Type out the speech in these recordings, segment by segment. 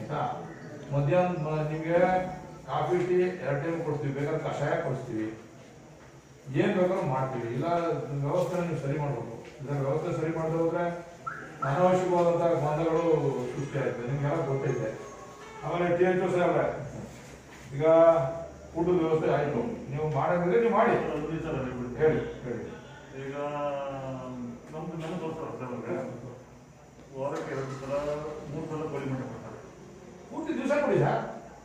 ಆಯ್ತಾ ಮಧ್ಯಾಹ್ನ ಮ- ನಿಮ್ಗೆ ಕಾಫಿ ಟೀ ಎರಡು ಟೈಮ್ ಕೊಡ್ತೀವಿ ಬೇಕಾದ್ರೆ ಕಷಾಯ ಕೊಡಿಸ್ತೀವಿ ಏನ್ ಬೇಕಾದ್ರೂ ಮಾಡ್ತೀವಿ ಇಲ್ಲ ವ್ಯವಸ್ಥೆ ನೀವು ಸರಿ ಮಾಡ್ಬೇಕು ಇಲ್ಲ ವ್ಯವಸ್ಥೆ ಸರಿ ಮಾಡದೆ ಹೋದ್ರೆ ಅನಾವಶ್ಯಕವಾದಂತಹ ಗೊಂದಲಗಳು ಸೃಷ್ಟಿ ಆಯ್ತದೆ ನಿಮ್ಗೆಲ್ಲ ಗೊತ್ತೈತೆ ಆಮೇಲೆ ಟಿ ಎಚ್ ಸಾಹೇಬ್ರೆ ಈಗ ಊಟದ ವ್ಯವಸ್ಥೆ ಆಯ್ತು ನೀವು ಮಾಡೋದಿದ್ರೆ ನೀವು ಮಾಡಿ ಒಂದು ನಿಮಿಷ ರವಿ ಬಿಡಿ. ಹೇಳಿ ಹೇಳಿ ಈಗ ನಮ್ದು ನನಗೆ ಗೊತ್ತಲ್ಲ ಸರ್ ಅವ್ರಿಗೆ. ವಾರಕ್ಕೆ ಎರಡು ಸಲ ಮೂರು ಸಲ ಕೋಳಿ ಮಟ್ಟ ಕೊಡ್ತಾರೆ ಪೂರ್ತಿ ದಿವಸ ಕೊಡಿ ಸರ್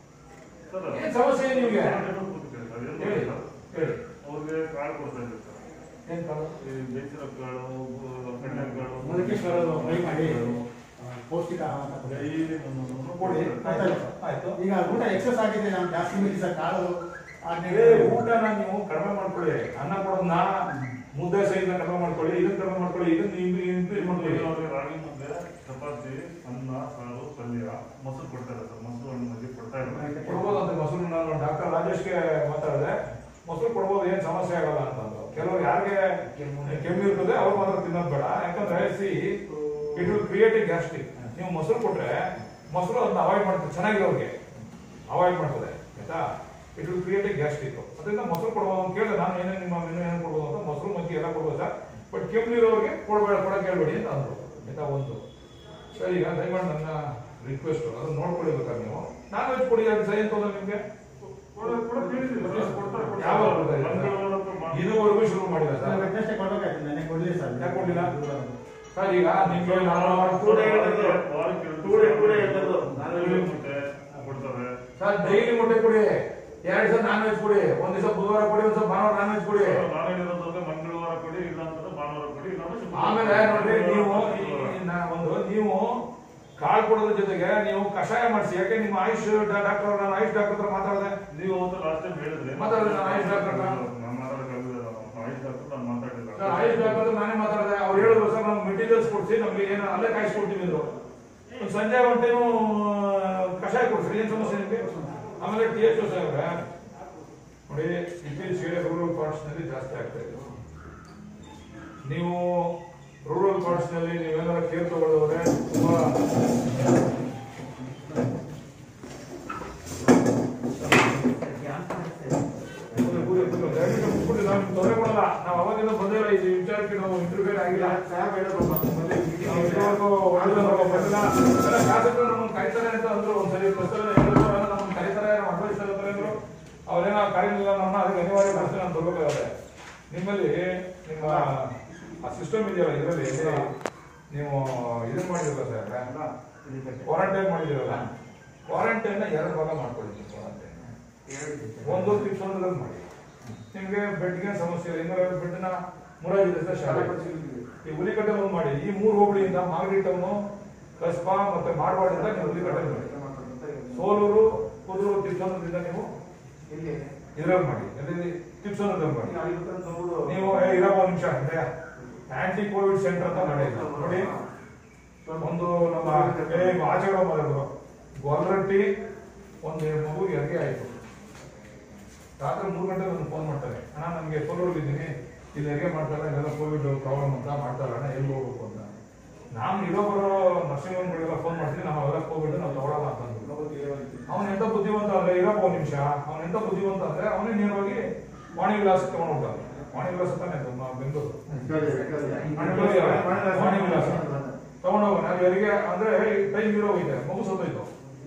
ಸರ್ ಏನ್ ಸಮಸ್ಯೆ ಇದೆ ನಿಮ್ಗೆ ಹೇಳಿ ಹೇಳಿ ಹೇಳಿ ಅವ್ರಿಗೆ ಕಾಳು ಕೊಡ್ತಾ ಇದ್ದೀವಿ ಸರ್ ಏನ್ ಕಾಳು? ಈ ಬೇಸಿನ ಕಾಳು ಕಡಲೆ ಕಾಳು ಮೊಳಕೆ ಕಾಳು ಫ್ರೈ ಮಾಡಿ ಆ, ಪೌಷ್ಟಿಕ ಆಹಾರ ಅಂತ ಕೊಡಿ. ಡೈಲಿ ಒಂದೊಂದು ಕೊಡಿ ಆಯ್ತಲ್ಲ? ಆಯ್ತು ಈಗ ಊಟ ಎಕ್ಸಸ್ ಆಗಿದೆ ನಾವು ಜಾಸ್ತಿ ಮೀರಿಸ ಕಾಳು ಆದ್ಮೇಲೆ ಏ, ಊಟನ ನೀವು ಕಡಿಮೆ ಮಾಡ್ಕೊಳ್ಳಿ ಅನ್ನ ಕೊಡೋದನ್ನ ಮುದ್ದೆ ಸಹಿತ ಕಡಿಮೆ ಮಾಡ್ಕೊಳ್ಳಿ ಇದನ್ನ ಕಡಿಮೆ ಮಾಡ್ಕೊಳ್ಳಿ ಇದನ್ನ ನೀವು ಇನ್ಕ್ರೀಸ್ ಮಾಡ್ಕೊಳ್ಳಿ ಅವ್ರಿಗೆ ರಾಗಿ ಮುದ್ದೆ ಚಪಾತಿ ಅನ್ನ ಸಾರು ಪಲ್ಯ ಮೊಸರು ಕೊಡ್ತಾರೆ ಸರ್ ಮೊಸರು ಹಣ್ಣು ಮಜ್ಜಿಗೆ ಕೊಡ್ತಾ ಇದ್ದಾರೆ ಕೊಡ್ಬೋದು ಅಂತ ಮೊಸರು ನಾನು ಡಾಕ್ಟರ್ ರಾಜೇಶ್ಗೆ ಮಾತಾಡಿದೆ ಮೊಸರು ಕೊಡ್ಬೋದು ಏನ್ ಸಮಸ್ಯೆ ಆಗಲ್ಲ ಅಂತಂದ್ರು ಕೆಲವರು ಯಾರಿಗೆ ಕೆಮ್ಮು ಇರ್ತದೆ ಅವ್ರು ಮಾತ್ರ ತಿನ್ನೋದು ಬೇಡ ಯಾಕಂದ್ರೆ see it will create a gastric ನೀವು ಮೊಸರು ಕೊಟ್ರೆ ಮೊಸರು ಅದನ್ನ ಅವಾಯ್ಡ್ ಮಾಡ್ತದೆ ಚೆನ್ನಾಗಿರೋರಿಗೆ ಅವಾಯ್ಡ್ ಮಾಡ್ತದೆ ಆಯ್ತಾ it will create a gastric ಅದರಿಂದ ಮೊಸರು ಕೊಡ್ಬೋದು ಅಂತ ಕೇಳಿದೆ ನಾನು ಏನೇನು ನಿಮ್ಮ ಮೆನು ಏನು ಕೊಡ್ಬೋದು ಅಂತ ಮೊಸರು ಮಜ್ಜಿಗೆ ಎಲ್ಲ ಕೊಡ್ಬೋದು ಸರ್ ಬಟ್ ಕೆಮ್ಮಿರೋರಿಗೆ ಕೊಡಬೇಡ ಕೊಡಕ್ಕೆ ಹೇಳ್ಬೇಡಿ ಅಂತ ಅಂದ್ರು ಆಯ್ತಾ ಒಂದು ಸರಿ ಈಗ ದಯಮಾಡಿ ನನ್ನ ರಿಕ್ವೆಸ್ಟ್ ಅದನ್ನ ನೋಡ್ಕೊಳ್ಳಿ ಬೇಕಾದ್ರೆ ನೀವು ನಾನ್ ವೆಜ್ ಕೊಡಿ ಅದು ಸರಿ ಅಂತ ನಿಮ್ಗೆ ಕೊಡ- ಕೊಡಕ್ಕೆ ಹೇಳಿದ್ದೀವಿ ಸರ್, ಕೊಡ್ತಾರೆ, ಕೊಡ್ತಾರೆ. ಯಾವಾಗ ಕೊಡ್ತಾ ಇದ್ದೀರಾ? ಮಂಗಳವಾರ ಅಥವಾ ಮಾ- ಇದುವರೆಗೂ ಶುರು ಮಾಡಿಲ್ಲ ಸರ್ ವೆಡ್ನೆಸ್ಡೇ ಕೊಡ್ಬೇಕಾಯ್ತು ನನಗೆ ಕೊಡ್ಲಿ ಸರ್ ಯಾಕೆ ಕೊಡ್ಲಿಲ್ಲ? ಸರ್ ಈಗ ನಿಮ್ಗೆ ನಾನು ಕೂಡ ಹೇಳಿದ್ರು, ವಾರಕ್ಕೆ ಎರಡು ಟೂಡೆ ಸಲ ಟೂಡೆ ಹೇಳ್ತದ್ದು. ನಾನು ಕೋಳಿ ಹೇಳಿದ್ದು. ಮೊಟ್ಟೆ ಕೊಡ್ತಾರೆ ಸರ್ ಡೈಲಿ ಮೊಟ್ಟೆ ಕೊಡಿ ಎರಡ್ ದಿವಸ ನಾನ್ ವೆಜ್ ಕೊಡಿ ಒಂದ್ ದಿವಸ ಬುಧವಾರ ಕೊಡಿ ಒಂದ್ ದಿವಸ ಭಾನುವಾರ ನಾನ್ ವೆಜ್ ಕೊಡಿ ನಾನು ಹೇಳಿರೋದ್ರೆ ಮಂಗಳವಾರ ಕೊಡಿ ಇಲ್ಲ ಅಂತಂದ್ರೆ ಭಾನುವಾರ ಕೊಡಿ ಇಲ್ಲ ಅಂದ್ರೆ ಶುಕ್ರವಾರ ಆಮೇಲೆ ನೋಡ್ರಿ ಕೊಡಿ. ನೀವು ಈ- ಈ ನಾ- ಒಂದು ನೀವು ಕಾಳು ಕೊಡೋದ್ರ ಜೊತೆಗೆ ನೀವು ಕಷಾಯ ಮಾಡಿಸಿ ಯಾಕೆ ನಿಮ್ಮ ಆಯುಷ್ ಡಾಕ್ಟರ್ ನಾನು ಆಯುಷ್ ಡಾಕ್ಟರ್ ಹತ್ರ ಮಾತಾಡಿದೆ ನೀವು ಅವತ್ತು ಲಾಸ್ಟ್ ಟೈಮ್ ಹೇಳಿದ್ರಿ ಮಾತಾಡಿದ್ರೆ ನಾನು ಆಯುಷ್ ಡಾಕ್ಟರ್ ಹತ್ರ. ನಾನು ಮಾತಾಡಕ್ಕಾಗಲಿಲ್ಲ ಆಯುಷ್ ಡಾಕ್ಟರ್ ನಾನು ಮಾತಾಡಿಲ್ಲ ಸರ್ ಆಯುಷ್ ಡಾಕ್ಟರ್ ಹತ್ರ ನಾನೇ ಮಾತಾಡಿದೆ ಅವ್ರು ಹೇಳಿದ್ರು ಸರ್ ನಮ್ಗೆ ಮೆಟೀರಿಯಲ್ಸ್ ಕೊಡ್ಸಿ ನಮ್ಗೆ ಏನು ಅಲ್ಲೇ ಕಾಯಿಸ್ಕೊಡ್ತೀವಿ ಅಂದ್ರು ಒಂದ್ ಸಂಜೆ ಒಂದ್ ಟೈಮು ಕಷಾಯ ಕೊಡ್ಸ್ರಿ ಏನ್ ಸಮಸ್ಯೆ ನಿಮ್ಗೆ ಆಮೇಲೆ ಟಿ ಎಚ್ ಸಾಹೇಬ್ರೆ ನೋಡಿ ಇತ್ತೀಚೆಗೆ ರೂರಲ್ ಪಾರ್ಟ್ಸ್ ನಲ್ಲಿ ಜಾಸ್ತಿ ಆಗ್ತಾ ಇದೆ ನೀವು ರೂರಲ್ ಪಾರ್ಟ್ಸ್ ನಲ್ಲಿ ನೀವೇನಾದ್ರು ಕೇರ್ ತಗೊಳ್ಳೋದ್ರೆ ತುಂಬಾ ಕೂತ್ಕೊಳ್ಳಿ, ಕೂತ್ಕೊಳ್ಳಿ, ಕೂತ್ಕೊಳ್ಳಿ. ದಯವಿಟ್ಟು ಕೂತ್ಕೊಳ್ಳಿ, ನಾವು ನಿಮ್ಗೆ ತೊಂದರೆ ಕೊಡಲ್ಲ ನಾವು ಅವಾಗಿಂದ ಬಂದಿಲ್ಲ ಈ ವಿಚಾರಕ್ಕೆ ನಾವು ಇಂಟರ್ವ್ಯೂ ಆಗಿಲ್ಲ ಸಾಹೇಬ್ ಹೇಳಿದ್ರಪ್ಪ, ಮೊನ್ನೆ meeting ನಾವು ಇದುವರೆಗೂ ಒಳ್ಳೆದು ನಾವು ಬಂದಿಲ್ಲ. ಎಲ್ಲ ಶಾಸಕರು ನಮ್ಮನ್ನ ಕರೀತಾರೆ ಅಂತ ಅಂದ್ರು ಒಂದ್ಸರಿ ಬಸ್ಸಲ್ಲಿ ಹೇಳಿದ್ರು, ಎಲ್ಲ ನಮ್ಮನ್ನ ಕರೀತಾರೆ ನಾವು ಅಡ್ವೈಸ್ ಅಂದ್ರು ಅವ್ರೇನೋ ಕರೀಲಿಲ್ಲ ನಮ್ಮನ್ನ ಅದಕ್ಕೆ ಅನಿವಾರ್ಯ ಪರಿಸ್ಥಿತಿ ನಾನು ಬರ್ಬೇಕಾಗುತ್ತೆ ನಿಮ್ಮಲ್ಲಿ ನಿಮ್ಮ ಆ ಸಿಸ್ಟಮ್ ಇದೆಯಲ್ಲ ಇದರಲ್ಲಿ ನೀವು ಇದನ್ನ ಮಾಡಿದಿರಲ್ಲ ಸರ್ ಕ್ವಾರಂಟೈನ್ ಮಾಡಿದಿರಲ್ಲ ಕ್ವಾರಂಟೈನ್ ಎರಡು ಭಾಗ ಮಾಡ್ಕೊಳ್ಳಿ ನೀವು ಕ್ವಾರಂಟೈನ್ ಒಂದು ತಿಪ್ಸೋದ್ರಲ್ಲಿ ಮಾಡಿ ನಿಮ್ಗೆ ಬೆಡ್ಗೆ ಸಮಸ್ಯೆ ಇಲ್ಲ ಇನ್ನೂರ ಬೆಡ್ನ ಮುರಾಜಿದೆ ಸರ್ ಶಾಲೆ ಈ ಹುಲಿಕಟ್ಟೆ ಒಂದು ಮಾಡಿ ಈ ಮೂರು ಹೋಬಳಿಯಿಂದ ಮಾಗಡಿಟನ್ನು ಕಸ್ಬಾ ಮತ್ತೆ ಮಾಡವಾಡಿಂದ ನೀವು ಹುಲಿಕಟ್ಟೆ ಮಾಡಿ ಸೋಲೂರು ಕುದೂರು ತಿಪ್ಸೋದ್ರಿಂದ ನೀವು ಇಲ್ಲಿ ಇದ್ರಲ್ಲಿ ಮಾಡಿ ಎಲ್ಲಿ ತಿಪ್ಸೋದ್ರಲ್ಲಿ ಮಾಡಿ ನಾವು ಇವತ್ತೊಂದು ನೋಡು. ನೀವು ಏ, ಇರಪ್ಪ ಒಂದು ನಿಮಿಷ ಇದೆ ಆಂಟಿ ಕೋವಿಡ್ ಸೆಂಟರ್ ಅಂತ ಮಾಡಿ ನೋಡಿ ಒಂದು ನಮ್ಮ ಏ, ಆಚೆಗಡೆ ಮಾಡಿದ್ರು ಗೊಲ್ರಟ್ಟಿ ಒಂದು ಮಗು ಹೆರಿಗೆ ಆಯ್ತು ರಾತ್ರಿ ಮೂರು ಗಂಟೆ ಒಂದು ಫೋನ್ ಮಾಡ್ತಾರೆ ಅಣ್ಣ ನಮಗೆ ಸೋಲೂರಲ್ಲಿ ಇದ್ದೀನಿ ಇಲ್ಲಿ ಹೆರಿಗೆ ಮಾಡ್ತಾರೆ ಇದೆಲ್ಲ ಕೋವಿಡ್ ಪ್ರಾಬ್ಲಮ್ ಅಂತ ಮಾಡ್ತಾರೆ ಅಣ್ಣ ಎಲ್ಲಿ ಹೋಗ್ಬೇಕು ಅಂತ ನಾನು ಇರೋ ಬರೋ ನರ್ಸಿಂಗ್ ಹೋಮ್ಗಳಿಗೆಲ್ಲ ಫೋನ್ ಮಾಡ್ತೀನಿ ನಾವು ಅವೆಲ್ಲ ಕೋವಿಡ್ ನಾವು ತಗೊಳಲ್ಲ ಅಂತಂದ್ರು ಅವನ ಎಂತ ಬುದ್ಧಿವಂತ ಅಂದ್ರೆ ಇರಪ್ಪ ಒಂದ್ ನಿಮಿಷ ಅವನ ಎಂತ ಬುದ್ಧಿವಂತ ಅಂದ್ರೆ ಅವನೇ ನೇರವಾಗಿ ವಾಣಿ ವಿಲಾಸ ತಗೊಂಡು ವಾಣಿ ವಿಲಾಸ ತಾನೆ ಅದು ಮ- ಬೆಂಗಳೂರು ವಾಣಿ ವಿಲಾಸ ತಗೊಂಡೋಗ ನಾವು ಹೆರಿಗೆ ಅಂದ್ರೆ ಟೈಮ್ ಇರೋ ಹೋಗಿದೆ ಮಗು ಸತ್ತೋಯ್ತು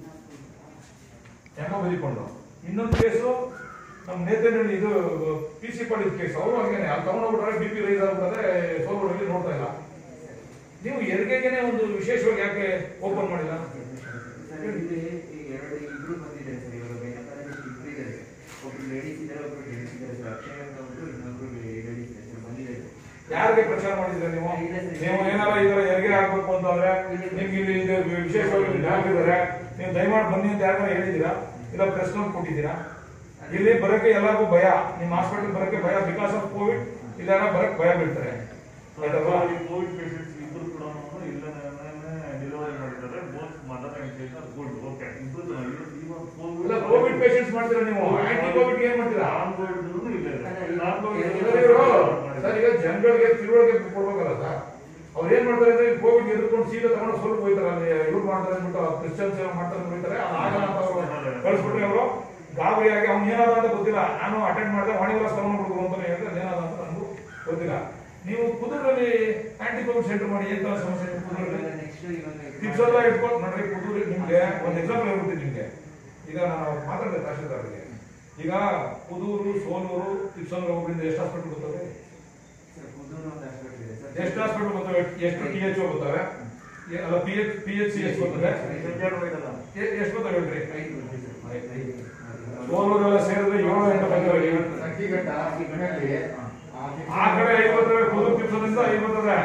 ಹೆಂಗ ಬದಿಕೊಂಡು ಇನ್ನೊಂದು ಕೇಸು ನಮ್ಮ ನೇತೃತ್ವ ಇದು ಪಿ ಸಿ ಪಡಿದ ಕೇಸ್ ಅವರು ಹಂಗೇನೆ ಅಲ್ಲಿ ತಗೊಂಡೋಗ್ಬಿಟ್ರೆ ಬಿ ಪಿ ರೈಸ್ ಆಗ್ಬಿಟ್ರೆ ಸೋಲ್ಗಳಲ್ಲಿ ನೋಡ್ತಾ ಇಲ್ಲ ನೀವು ಹೆರಿಗೆಗೆನೆ ಒಂದು ವಿಶೇಷವಾಗಿ ಯಾಕೆ ಓಪನ್ ಮಾಡಿಲ್ಲ ಸರ್ ಇಲ್ಲಿ ಈ ಎರಡು ಇಬ್ರು ಬಂದಿದ್ದಾರೆ ಸರ್ ಇವಾಗ ಬೇಕಾದ್ರೆ ಇಬ್ರು ಇದ್ದಾರೆ ಒಬ್ರು ಲೇಡೀಸ್ ಇದ್ದಾರೆ ಒಬ್ರು ಜೆಂಟ್ಸ್ ಇದ್ದಾರೆ ಸರ್ ಅಕ್ಷಯ್ ಅಂತ ಒಬ್ರು ಇನ್ನೊಬ್ರು ಲೇಡೀಸ್ ಇದ್ದಾರೆ ಸರ್ ಬಂದಿದ್ದಾರೆ ಯಾರಿಗೆ ಪ್ರಚಾರ ಮಾಡಿದ್ರೆ ನೀವು ನೀವು ಏನಾರ ಇದರ ಹೆರಿಗೆ ಆಗ್ಬೇಕು ಅಂತಂದ್ರೆ ನಿಮ್ಗೆ ಇಲ್ಲಿ ಇದು ವಿಶೇಷವಾಗಿ ಇಲ್ಲಿ ಲ್ಯಾಬ್ ಇದಾರೆ ನೀವು ದಯಮಾಡಿ ಬನ್ನಿ ಅಂತ ಯಾರು ಹೇಳಿದೀರಾ ಇಲ್ಲ ಪ್ರೆಸ್ ನೋಟ್ ಕೊಟ್ಟಿದ್ದೀರಾ ಇಲ್ಲಿ ಬರಕ್ಕೆ ಎಲ್ಲರಿಗೂ ಭಯ ನಿಮ್ಮ ಹಾಸ್ಪಿಟಲ್ ಬರಕ್ಕೆ ಭಯ ಬಿಕಾಸ್ ಆಫ್ ಕೋವಿಡ್ ಇಲ್ಲಿ ಯಾರ ಬರಕ್ ಭಯ ಬೀಳ್ತಾರೆ ಆಯ್ತಲ್ವಾ? ಈ ಕೋವಿಡ್ ಪೇಷಂಟ್ಸ್ ಇಬ್ರು ಕೂಡ ಇಲ್ಲೇ ಡೆಲಿವರಿ ಮಾಡಿದ್ದಾರೆ both mother and patient good okay ಇಬ್ರು ಇಲ್ಲ ಕೋವಿಡ್ ಪೇಷಂಟ್ಸ್ ಮಾಡ್ತೀರಾ ನೀವು ಆಂಟಿ ಕೋವಿಡ್ ಏನ್ ಮಾಡ್ತೀರಾ ನಾನ್ ಕೋವಿಡ್ ಇಲ್ಲ ನಾನ್ ಸರ್, ಇವ್ರು ಸರ್ ಈಗ ಜನಗಳಿಗೆ ತಿಳುವಳಿಕೆ ಕೊಡ್ಬೇಕಲ್ಲ ಸರ್ ಅವ್ರು ಏನ್ ಮಾಡ್ತಾರೆ ಅಂದ್ರೆ ಕೋವಿಡ್ ಎದುರ್ಕೊಂಡು ಸೀದಾ ತಗೊಂಡು ಸ್ವಲ್ಪ ಹೋಯ್ತಾರೆ ಅಲ್ಲಿ ಇವ್ರು ಮಾಡ್ತಾರೆ ಮಾಡ್ತಾರೆ ಅಂದ್ಬಿಟ್ಟು ಕ್ರಿಶ್ಚಿಯನ್ಸ್ ಏನೋ ಮಾಡ್ತಾರೆ ಅಂತ ಬರೀತಾರೆ ಅದು ಆಗಲ್ಲ ಅಂತ ಅವರು ಕಳಿಸ್ಬಿಟ್ರೆ ಅವರು ಗಾಬರಿಯಾಗಿ ಅವ್ನು ಏನಾದ ಅಂತ ಗೊತ್ತಿಲ್ಲ ನಾನು ಅಟೆಂಡ್ ಮಾಡಿದೆ ವಾಣಿಜ್ಯ ಸವನ ಹುಡುಗರು ಅಂತ ಹೇಳಿದ್ರೆ ಏನಾದ ಅಂತ ನನಗೂ ಗೊತ್ತಿಲ್ಲ ನೀವು ಕುದೂರಲ್ಲಿ ಆಂಟಿ ಕೋವಿಡ್ ಸೆಂಟರ್ ಮಾಡಿ ಏನ್ ತರ ಸಮಸ್ಯೆ ಇದೆ ಕುದೂರಲ್ಲಿ ನೆಕ್ಸ್ಟ್ ಇನ್ನೊಂದು ಟಿಪ್ಸ್ ಎಲ್ಲ ಇಟ್ಕೊಂಡು ನೋಡ್ರಿ ಕುದೂರಿ ನಿಮ್ಗೆ ಒಂದು ಎಕ್ಸಾಂಪಲ್ ಹೇಳ್ಬಿಡ್ತೀನಿ ನಿಮ್ಗೆ ಈಗ ನಾನು ಮಾತಾಡಿದೆ ತಹಶೀಲ್ದಾರ್ಗೆ ಈಗ ಕುದೂರು ಸೋಲೂರು ತಿಪ್ಸಂದ್ರ ಒಬ್ಬರಿಂದ ಎಷ್ಟು ಹಾಸ್ಪಿಟಲ್ ಬರ್ತವೆ ಸರ್ ಕುದೂರು ಒಂದು ಹಾಸ್ಪಿಟಲ್ ಇದೆ ಸರ್ ಎಷ್ಟು ಹಾಸ್ಪಿಟಲ್ ಬರ್ತವೆ ಎಷ್ಟು ಟಿ ಎಚ್ ಬರ್ತವೆ ಎ- ಅಲ್ಲ P H P H C S ಬರ್ತದೆ ಎ- ಎಷ್ಟು ಬರ್ತವೆ ಹೇಳ್ರಿ ಐದು ಇದೆ ಸರ್ ಐದು ಇದೆ. ಸೋಲೂರೆಲ್ಲ ಸೇರಿದ್ರೆ ಏಳು ಎಂಟು ಬರ್ತವೆ ಸಂಕಿಘಟ್ಟ ಸಿಗ್ನಲ್ಲಿ ಆ ಕಡೆ ಐದು ಬರ್ತವೆ ಕುದೂರು ತಿಪ್ಸದಿಂದ ಐದು ಬರ್ತದೆ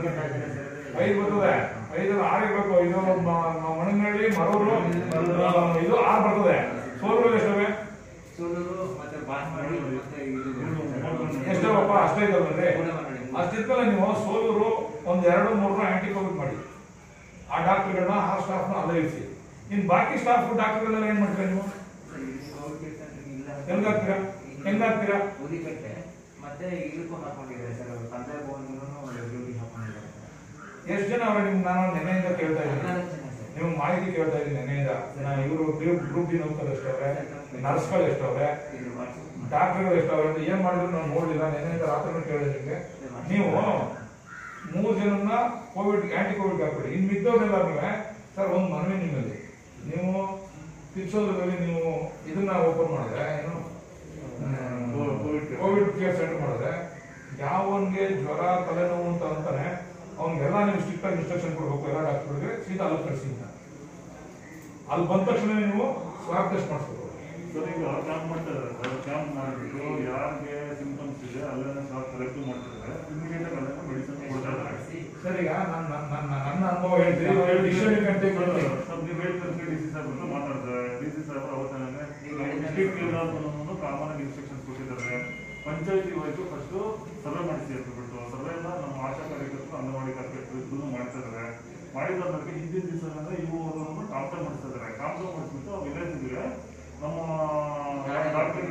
ಐದು ಬರ್ತದೆ ಐದು ಆರು ಇರ್ಬೇಕು ಇದು ಮ- ಮ- ಮಣನಹಳ್ಳಿ ಮರೂರು ಆ, ಇದು ಆರು ಬರ್ತದೆ ಸೋಲೂರಲ್ಲಿ ಎಷ್ಟವೆ ಸೋಲೂರು ಮತ್ತೆ ಬಾನ್ಮಾಡಿ ಮತ್ತೆ ಇದು ಎಷ್ಟವಪ್ಪ ಅಷ್ಟೇ ಇದಾವಲ್ರಿ ಗುಣಮಂಡಳಿ. ಅಷ್ಟಿದ್ಮೇಲೆ ನೀವು ಸೋಲೂರು ಒಂದ್ ಎರಡು ಮೂರು ಆಂಟಿ ಕೋವಿಡ್ ಮಾಡಿ ಆ ಡಾಕ್ಟರ್ಗಳನ್ನ ಆ ಸ್ಟಾಫ್ನ ಅಲ್ಲೇ ಇರಿಸಿ ಇನ್ ಬಾಕಿ ಸ್ಟಾಫ್ ಡಾಕ್ಟರ್ಗಳೆಲ್ಲ ಏನ್ ಮಾಡ್ತೀರಾ ನೀವು ಸರ್, ಇಲ್ಲಿ ಕೋವಿಡ್ ಕೇರ್ ಸೆಂಟರ್ ಇಲ್ಲ ಹೆಂಗಾಗ್ತೀರಾ ಹೆಂಗಾಗ್ತೀರಾ ಉದಿಕಟ್ಟೆ ಮತ್ತೆ ಇದಕ್ಕೂ ಹಾಕೊಂಡಿದ್ದಾರೆ ಸರ್ ಪಂಚಾಯತ್ ಭವನ್ಗೂ ಡ್ಯೂಟಿ ಹಾಕೊಂಡಿದ್ದಾರೆ ಸರ್ ಎಷ್ಟು ಜನ ಅವ್ರೆ ನಿಮ್ಗೆ ನಾನು ನೆನೆಯಿಂದ ಕೇಳ್ತಾ ಇದ್ದೀನಿ ಹದಿನಾಲ್ಕು ಜನ ಸರ್ ನೀವು ಮಾಹಿತಿ ಕೇಳ್ತಾ ಇದ್ದೀನಿ ನೆನೆಯಿಂದ ಇವರು ಗ್ರೂಪ್ ಗ್ರೂಪ್ ಡಿ ನೌಕರು ಎಷ್ಟವ್ರೆ ನರ್ಸ್ಗಳು ಎಷ್ಟವ್ರೆ ಇದು ವಾಟ್ಸಪ್ ಡಾಕ್ಟರ್ಗಳು ಎಷ್ಟವ್ರೆ ಅಂತ ಏನ್ ಮಾಡಿದ್ರು ನಾವು ನೋಡಿಲ್ಲ ನೆನೆಯಿಂದ ರಾತ್ರಿ ಕೇಳಿದೆ ನಿಮ್ಗೆ ನೀವು ಮೂರು ಜನನ್ನ ಕೋವಿಡ್ ಆಂಟಿ ಕೋವಿಡ್ ಹಾಕ್ಬಿಡಿ ಇನ್ ಮಿಕ್ಕವ್ರೆಲ್ಲರೂ ಸರ್ ಒಂದು ಮನವಿ ನಿಮ್ಮಲ್ಲಿ ನೀವು ತಿರ್ಸೋದ್ರಲ್ಲಿ ನೀವು ಇದನ್ನ ಓಪನ್ ಮಾಡಿದ್ರೆ ಏನು COVID care. COVID care center ಮಾಡಿದ್ರೆ ಯಾವನ್ಗೆ ಜ್ವರ ತಲೆನೋವು ಅಂತ ಅಂತಾನೆ ಅವ್ನಿಗೆಲ್ಲ ನೀವು ಸ್ಟ್ರಿಕ್ಟ್ ಆಗಿ ಇನ್ಸ್ಟ್ರಕ್ಷನ್ ಕೊಡ್ಬೇಕು ಎಲ್ಲ ಡಾಕ್ಟರ್ಗಳಿಗೆ ಸೀದಾ ಅಲ್ಲಿ ಕಳಿಸಿ ಅಂತ ಅಲ್ಲಿ ಬಂದ ತಕ್ಷಣ ನೀವು ಸ್ವಾಬ್ ಟೆಸ್ಟ್ ಮಾಡಿಸ್ಬೇಕು ಸರ್ ಈಗ ಕ್ಯಾಂಪ್ ಮಾಡ್ತಾರೆ ಸರ್ ಕ್ಯಾಂಪ್ ಮಾಡಿಬಿಟ್ಟು ಯಾರಿಗೆ ಸಿಂಪ್ಟಮ್ಸ್ ಇದೆ ಅಲ್ಲೆಲ್ಲ ಶಾಪ್ ಕಲೆಕ್ಟ್ ಮಾಡ್ತಿದ್ದಾರೆ ಇಮಿಡಿಯೇಟ್ ಆಗಿ ಅಲ್ಲೆಲ್ಲ ಮೆಡಿಸಿನ್ ಕೊಡ್ತಾ ಇದ್ದಾರೆ ಸರ್ ಈಗ ನನ್ನ ನನ್ನ ನನ್ನ ಅನುಭವ ಹೇಳ್ತೀನಿ ಎರಡು ಡಿಸಿಷನ್ ಗಂಟೆ ಕೊಡ್ತೀನಿ ಸರ್ ನೀವು ಹೇಳ್ತಿದ್ರೆ ಡಿ ಸಿ ಸಾಹೇಬ್ರು ಮಾತಾಡ್ತಾರೆ ಡಿ ಸಿ ಸಾಹೇಬ್ರು ಅವತ್ತನೇ ಡಿಸ್ಟ್ರಿಕ್ಟ್ ಕ್ಲೀನರ್ಗಳನ್ನು ಕಾಮನ್ ಆಗಿ ಇನ್ಸ್ಟ್ರಕ್ಷನ್ಸ್ ಕೊಟ್ಟಿದ್ದಾರೆ ಪಂಚಾಯತಿ ವೈಸು ಫಸ್ಟ್ ಸರ್ವೆ ಮಾಡಿಸಿ ಅಂತ ಬಿಟ್ಟು ಸರ್ವೆ ಎಲ್ಲ ನಮ್ಮ ಆಶಾ ಕಾರ್ಯಕರ್ತರು ಅಂಗನವಾಡಿ ಕಾರ್ಯಕರ್ತರು ಇಬ್ಬರು ಮಾಡ್ತಾ ಇದ್ದಾರೆ ಮಾಡಿದ ನಂತರ ಹಿಂದಿನ ದಿವಸ ಇವು ಅವರನ್ನು ಕಾಂಪ್ಟರ್ ಮಾಡಿಸ್ತಾ ಇದ್ದಾರೆ ಕಾಂಪ್ಟರ್ ಮಾಡಿಸ್ಬಿಟ್ಟು ವಿಲೇಜ್ಗೆ ನಮ್ಮ ಡಾಕ್ಟರ್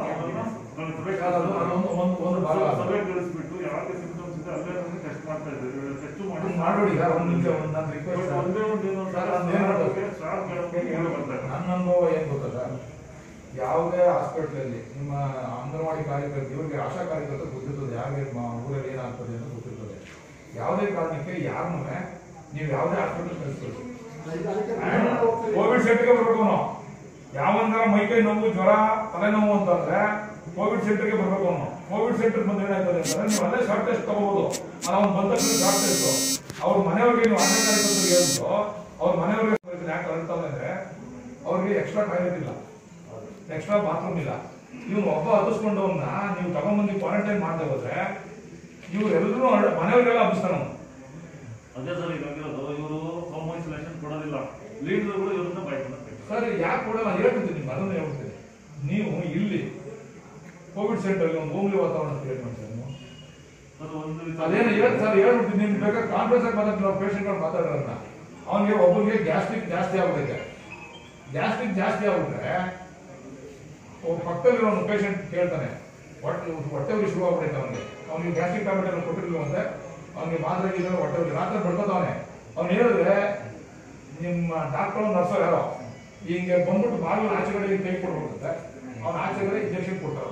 ಅದು ಅದೊಂದು ಒಂದು ಒಂದು ಭಾಗ ಸರ್ವೆ ಕಳಿಸ್ಬಿಟ್ಟು ಯಾರಿಗೆ ಸಿಂಪ್ಟಮ್ಸ್ ಇದೆ ಅಲ್ಲೇ ಟೆಸ್ಟ್ ಮಾಡ್ತಾ ಇದ್ದಾರೆ ಟೆಸ್ಟ್ ಮಾಡಿ ಮಾಡ್ಬಿಡಿ ಸರ್ ಒಂದು ನಿಮಿಷ ಒಂದು ನನ್ನ ರಿಕ್ವೆಸ್ಟ್ ಬಟ್ ಒಂದೇ ಒಂದು ಏನು ಸರ್, ನಾನು ಏನು ಹೇಳ್ಬೇಕು? ಸ್ಟಾಫ್ ಹೇಳಿ ಬರ್ತಾರೆ ನನ್ನ ಅನುಭವ ಏನ್ ಗೊತ್ತಾ ಸರ್ ಯಾವುದೇ ಹಾಸ್ಪಿಟಲ್ ಅಲ್ಲಿ ನಿಮ್ಮ ಅಂಗನವಾಡಿ ಕಾರ್ಯಕರ್ತ ಇವ್ರಿಗೆ ಆಶಾ ಕಾರ್ಯಕರ್ತರು ಗೊತ್ತಿರ್ತದೆ ಯಾರಿಗೆ ಮ- ಊರಲ್ಲಿ ಏನಾಗ್ತದೆ ಅಂತ ಗೊತ್ತಿರ್ತದೆ ಯಾವುದೇ ಕಾರಣಕ್ಕೆ ಯಾರನ್ನೂ ನೀವು ಯಾವುದೇ ಹಾಸ್ಪಿಟಲ್ ಕಳಿಸ್ಬೇಕು ಕೋವಿಡ್ ಸೆಂಟರ್ಗೆ ಬರ್ಬೇಕು ಅವನು ಯಾವಂದ್ರ ಮೈಕೈ ನೋವು ಜ್ವರ ತಲೆನೋವು ಅಂತಂದ್ರೆ ಕೋವಿಡ್ ಸೆಂಟರ್ಗೆ ಬರ್ಬೇಕು ಅವನು ಕೋವಿಡ್ ಸೆಂಟರ್ ಬಂದ್ರೆ ಏನಾಗ್ತದೆ ಅಂತಂದ್ರೆ ನೀವು ಅಲ್ಲೇ ಶಾರ್ಟ್ ಟೆಸ್ಟ್ ತಗೋಬಹುದು ಅಲ್ಲ ಅವ್ನು ಬಂದ ತಕ್ಷಣ ಶಾರ್ಟ್ ಟೆಸ್ಟ್ ಅವ್ರ ಮನೆಯವ್ರಿಗೆ ನೀವು ಆಶಾ ಕಾರ್ಯಕರ್ತರಿಗೆ ಹೇಳ್ಬಿಟ್ಟು ಅವ್ರ ಮನೆಯವ್ರಿಗೆ ಯಾಕೆ ಅಳ್ತಾವೆ ಅಂದ್ರೆ ಅವ್ರಿಗೆ ಎಕ್ಸ್ಟ್ರಾ ಟಾಯ್ಲೆಟ್ ಇಲ್ಲ ಎಕ್ಸ್ಟ್ರಾ ಬಾತ್ರೂಮ್ ಇಲ್ಲ ಇವ್ನು ಒಬ್ಬ ಹತ್ತಿಸ್ಕೊಂಡವನ್ನ ನೀವು ತಗೊಂಡ್ಬಂದು ಕ್ವಾರಂಟೈನ್ ಮಾಡದೆ ಹೋದ್ರೆ ಇವ್ರೆಲ್ಲರೂ ಮನೆಯವರೆಲ್ಲ ಹಬ್ಬಿಸ್ತಾನ ಅವ್ನು. ಅದೇ ಸರ್ ಈಗ ಆಗಿರೋದು ಇವರು ಹೋಮ್ ಐಸೋಲೇಷನ್ ಕೊಡೋದಿಲ್ಲ ಲೀಡರ್ಗಳು ಇವ್ರನ್ನ ಬಾಯ್ಕೊಂಡು ಸರ್ ಯಾಕೆ ಕೊಡಲ್ಲ ಹೇಳ್ಬಿಡ್ತೀನಿ ನಿಮ್ಗೆ ಅದನ್ನ ಹೇಳ್ಬಿಡ್ತೀನಿ ನೀವು ಇಲ್ಲಿ ಕೋವಿಡ್ ಸೆಂಟರ್ ಒಂದು ಹೋಮ್ಲಿ ವಾತಾವರಣ ಕ್ರಿಯೇಟ್ ಮಾಡ್ತೀರಿ ನೀವು ಅದು ಒಂದು ರೀತಿ- ಅದೇನು ಹೇಳಿ ಸರ್ ಹೇಳ್ಬಿಡ್ತೀನಿ ನಿಮ್ಗೆ ಬೇಕಾದ್ರೆ ಕಾನ್ಫರೆನ್ಸ್ ಆಗಿ ಮಾತಾಡ್ತೀನಿ ನಾವು ಪೇಷಂಟ್ಗಳು ಮಾತಾಡೋಣ ಅವನಿಗೆ ಒಬ್ಬರಿಗೆ ಗ್ಯಾಸ್ಟ್ರಿಕ್ ಜಾಸ್ತಿ ಆಗ್ಬಿಟ್ಟೈತೆ ಗ್ಯಾಸ್ಟ್ರಿಕ್ ಜಾಸ್ತಿ ಆಗ್ಬಿಟ್ರೆ ಒಬ್ಬ ಪಕ್ಕದಲ್ಲಿರೋ ಒಂದು ಪೇಷಂಟ್ ಕೇಳ್ತಾನೆ ಹೊಟ್ಟೆ ಹೊಟ್ಟೆ ಉರಿ ಶುರು ಆಗ್ಬಿಟ್ಟೈತೆ ಅವನಿಗೆ ಅವನಿಗೆ ಗ್ಯಾಸ್ಟ್ರಿಕ್ ಟ್ಯಾಬ್ಲೆಟ್ ಎಲ್ಲ ಕೊಟ್ಟಿರ್ಲಿಲ್ವಂತೆ ಅವನಿಗೆ ಮಾತ್ರೆ ಗೀತ್ರೆ ಹೊಟ್ಟೆ ಉರಿ ರಾತ್ರಿ ಬಡ್ಕೋತಾವನೆ ಅವ್ನು ಹೇಳಿದ್ರೆ ನಿಮ್ಮ ಡಾಕ್ಟರ್ ನರ್ಸರ್ ಯಾರೋ ಹಿಂಗೆ ಬಂದ್ಬಿಟ್ಟು ಬಾಗಿಲು ಆಚೆಗಡೆ ಹಿಂಗೆ ಕೈ ಕೊಡ್ಬಿಡುತ್ತೆ ಅವ್ನ ಆಚೆಗಡೆ ಇಂಜೆಕ್ಷನ್ ಕೊಡ್ತಾರೆ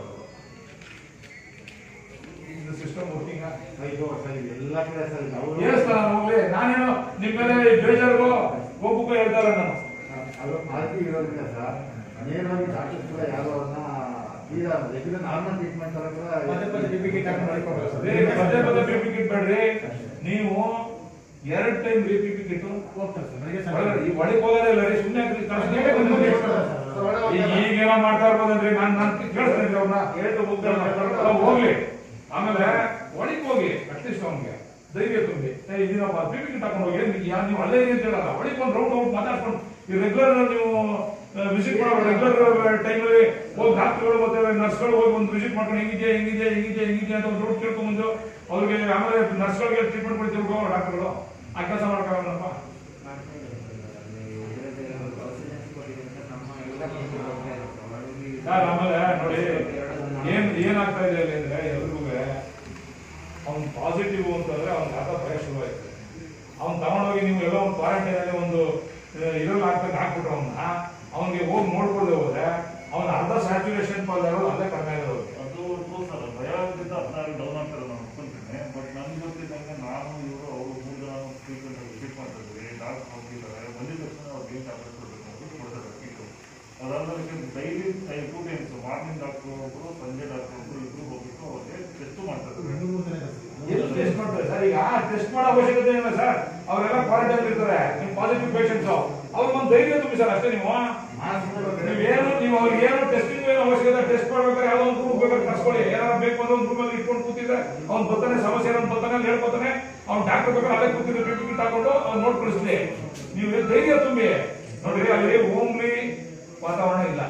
ಇದು ಸಿಸ್ಟಮ್ ವರ್ಕಿಂಗ್ ಐದು ವರ್ಷ ಎಲ್ಲ ಕಡೆ ಸರ್ ಅವರು ಏನಿಸ್ತಾನ ಹೋಗ್ಲಿ ನಾನೇನು ನಿಮ್ಮ ಮೇಲೆ ಬೇಜಾರು ಹೋಗ್ಬೇಕು ಹೇಳ್ತಾರೆ ನಾನು ಅದು ಮಾಹಿತಿ ಇರೋದ್ರಿಂದ ಸರ್ ನೇರವಾಗಿ ಡಾಕ್ಟರ್ ಕೂಡ ಯಾರು ಅವ್ರನ್ನ ತೀರಾ ರೆಗ್ಯುಲರ್ ನಾರ್ಮಲ್ ಟ್ರೀಟ್ಮೆಂಟ್ ತರ ಕೂಡ ಪದೇ ಪದೇ ಬಿ ಪಿ ಕಿಟ್ ಬೇಡ್ರಿ ನೀವು ಎರಡ್ ಟೈಮ್ ಬಿ ಪಿ ಕಿಟ್ ಈ ಒಳಗೆ ಹೋಗೋದೇ ಇಲ್ಲ ರೀ ಸುಮ್ಮನೆ ಈಗೇನೋ ಮಾಡ್ತಾ ಇರ್ಬೋದನ್ರಿ ನಾನು ನಾನು ಕೇಳಿಸ್ತೀನಿ ಅವ್ರನ್ನ ಹೇಳ್ತಾ ಹೋಗ್ತಾರೆ ಹೋಗ್ಲಿ ಆಮೇಲೆ ಒಳಗೆ ಹೋಗಿ ಅಟ್ಲೀಸ್ಟ್ ಅವ್ನಿಗೆ ಧೈರ್ಯ ತುಂಬಿ ಏ ಇದೀನಪ್ಪ ಬಿ ಪಿ ಕಿಟ್ ಹಾಕೊಂಡು ಹೋಗಿ ಏನ್ ಯಾ ನೀವು ಅಲ್ಲೇ ಏನು ಅಂತ ಹೇಳಲ್ಲ ಒಳಗೆ ಒಂದು ರೌಂಡ್ ಔಟ್ ಮಾತಾಡ್ಕೊಂಡು ಈ ರೆಗ್ಯುಲರ್ ನೀವು ವಿಸಿಟ್ ಮಾಡೋ ರೆಗ್ಯುಲರ್ ಟೈಮಲ್ಲಿ ಹೋಗಿ ಡಾಕ್ಟರ್ಗಳು ಮತ್ತೆ ನರ್ಸ್ಗಳು ಹೋಗಿ ಒಂದು ವಿಸಿಟ್ ಮಾಡ್ಕೊಂಡು ಹೆಂಗಿದೆಯಾ ಹೆಂಗಿದೆ ಹೆಂಗಿದೆ ಹೆಂಗಿದೆ ಅಂತ ಒಂದು ಡೌಟ್ ಕೇಳ್ಕೊಂಬಂದು ಅವ್ರಿಗೆ ಆಮೇಲೆ ನರ್ಸ್ಗಳಿಗೆ ಟ್ರೀಟ್ಮೆಂಟ್ ಕೊಡ್ತಿರ್ಕೋ ಡಾಕ್ಟರ್ಗಳು ಆ ಕೆಲಸ ಮಾಡ್ಕೊಳ್ಳೋಣಪ್ಪ ಸರ್ ಆಮೇಲೆ ನೋಡಿ ಏನ್ ಏನಾಗ್ತಾ ಇದೆ ಅಲ್ಲಿ ಅಂದ್ರೆ ಎಲ್ರಿಗೂ ಅವ್ನ್ ಪಾಸಿಟಿವ್ ಅಂತಂದ್ರೆ ಅವ್ನ ಖಾತಾ ಭಯ ಶುರುವಾಯ್ತು ಅವ್ನ್ ತಗೊಂಡೋಗಿ ನೀವು ಎಲ್ಲ ಒಂದು ಕ್ವಾರಂಟೈನ್ ಅಲ್ಲಿ ಒಂದು ಇದ್ರಲ್ಲಿ ಹಾಕ್ಬೇಕು ಹಾಕ್ಬಿಟ್ರು ಅವನ್ನ ಅವನಿಗೆ ಹೋಗಿ ನೋಡ್ಕೊಳ್ಳದೆ ಹೋದ್ರೆ ಅವನ ಅರ್ಧ ಸ್ಯಾಚುರೇಷನ್ ಲೆವೆಲ್ ಅಲ್ಲೇ ಕಡಿಮೆ ಆಗಿರೋದು ಅದು true sir. ಭಯದಿಂದ ಹದಿನಾರು ಡೌನ್ ಆಗ್ತಾರೆ ನಾನು ಒಪ್ಕೊಂತೀನಿ ಬಟ್ ನನ್ನ ಜೊತೆಗೆ ನಾನು ಇವರು ಅವರು ಮೂರು ಜನ ಟ್ರೀಟ್ಮೆಂಟ್ ವಿಸಿಟ್ ಮಾಡ್ತಾ ಇದ್ವಿ ಡಾಕ್ಟರ್ ಹೋಗಿದ್ದಾರೆ ಬಂದಿದ ತಕ್ಷಣ ಅವ್ರಿಗೆ ಏನು ಟ್ಯಾಬ್ಲೆಟ್ ಕೊಡಬೇಕು ಅಂತ ಕೊಡ್ತಾರೆ ಕಿಟ್ಟು ಅದಾದ್ಮೇಲೆ daily two times morning doctor ಒಬ್ಬರು ಸಂಜೆ ಡಾಕ್ಟರ್ ಒಬ್ಬರು ಇಬ್ರು ಹೋಗ್ಬಿಟ್ಟು ಅವ್ರಿಗೆ ಟೆಸ್ಟ್ ಮಾಡ್ತಾರೆ ಎಲ್ಲಿ ಟೆಸ್ಟ್ ಮಾಡ್ತಾರೆ ಸರ್ ಈಗ ಟೆಸ್ಟ್ ಮಾಡೋ ಅವಶ್ಯಕತೆ ಇಲ್ಲ ಸರ್ ಅವರೆಲ್ಲ ಕ್ವಾರಂಟೈನ್ ಇರ್ತಾರೆ ನಿಮ್ ಪಾಸಿಟಿವ್ ಪೇಷಂಟ್ಸ್ ಅವ್ರಿಗೆ ಒಂದು ಧೈರ್ಯ ತುಂಬಿ ಸರ್ ಅಷ್ಟೇ ನೀವು ನೀವೇನು ನೀವು ಅವ್ರಿಗೆ ಏನು ಟೆಸ್ಟಿಂಗ್ ಏನು ಅವಶ್ಯಕತೆ ಟೆಸ್ಟ್ ಮಾಡ್ಬೇಕಾದ್ರೆ ಯಾವ್ದೋ ಒಂದು ರೂಮ್ ಬೇಕಾದ್ರೆ ಕರ್ಸ್ಕೊಳ್ಳಿ ಏನಾರ ಬೇಕು ಅಂದ್ರೆ ಒಂದು ರೂಮಲ್ಲಿ ಇಟ್ಕೊಂಡು ಕೂತಿದ್ರೆ ಅವ್ನು ಬರ್ತಾನೆ ಸಮಸ್ಯೆ ಏನೋ ಬರ್ತಾನೆ ಅಲ್ಲಿ ಹೇಳ್ಕೊತಾನೆ ಅವ್ನು ಡಾಕ್ಟರ್ ಬೇಕಾದ್ರೆ ಅಲ್ಲೇ ಕೂತಿದ್ರೆ ಟಿಕೆಟ್ ಟಿಕೆಟ್ ಹಾಕೊಂಡು ಅವ್ನು ನೋಡ್ ಕಳಿಸ್ಲಿ ನೀವು ಧೈರ್ಯ ತುಂಬಿ ನೋಡ್ರಿ ಅಲ್ಲಿ ಹೋಮ್ಲಿ ವಾತಾವರಣ ಇಲ್ಲ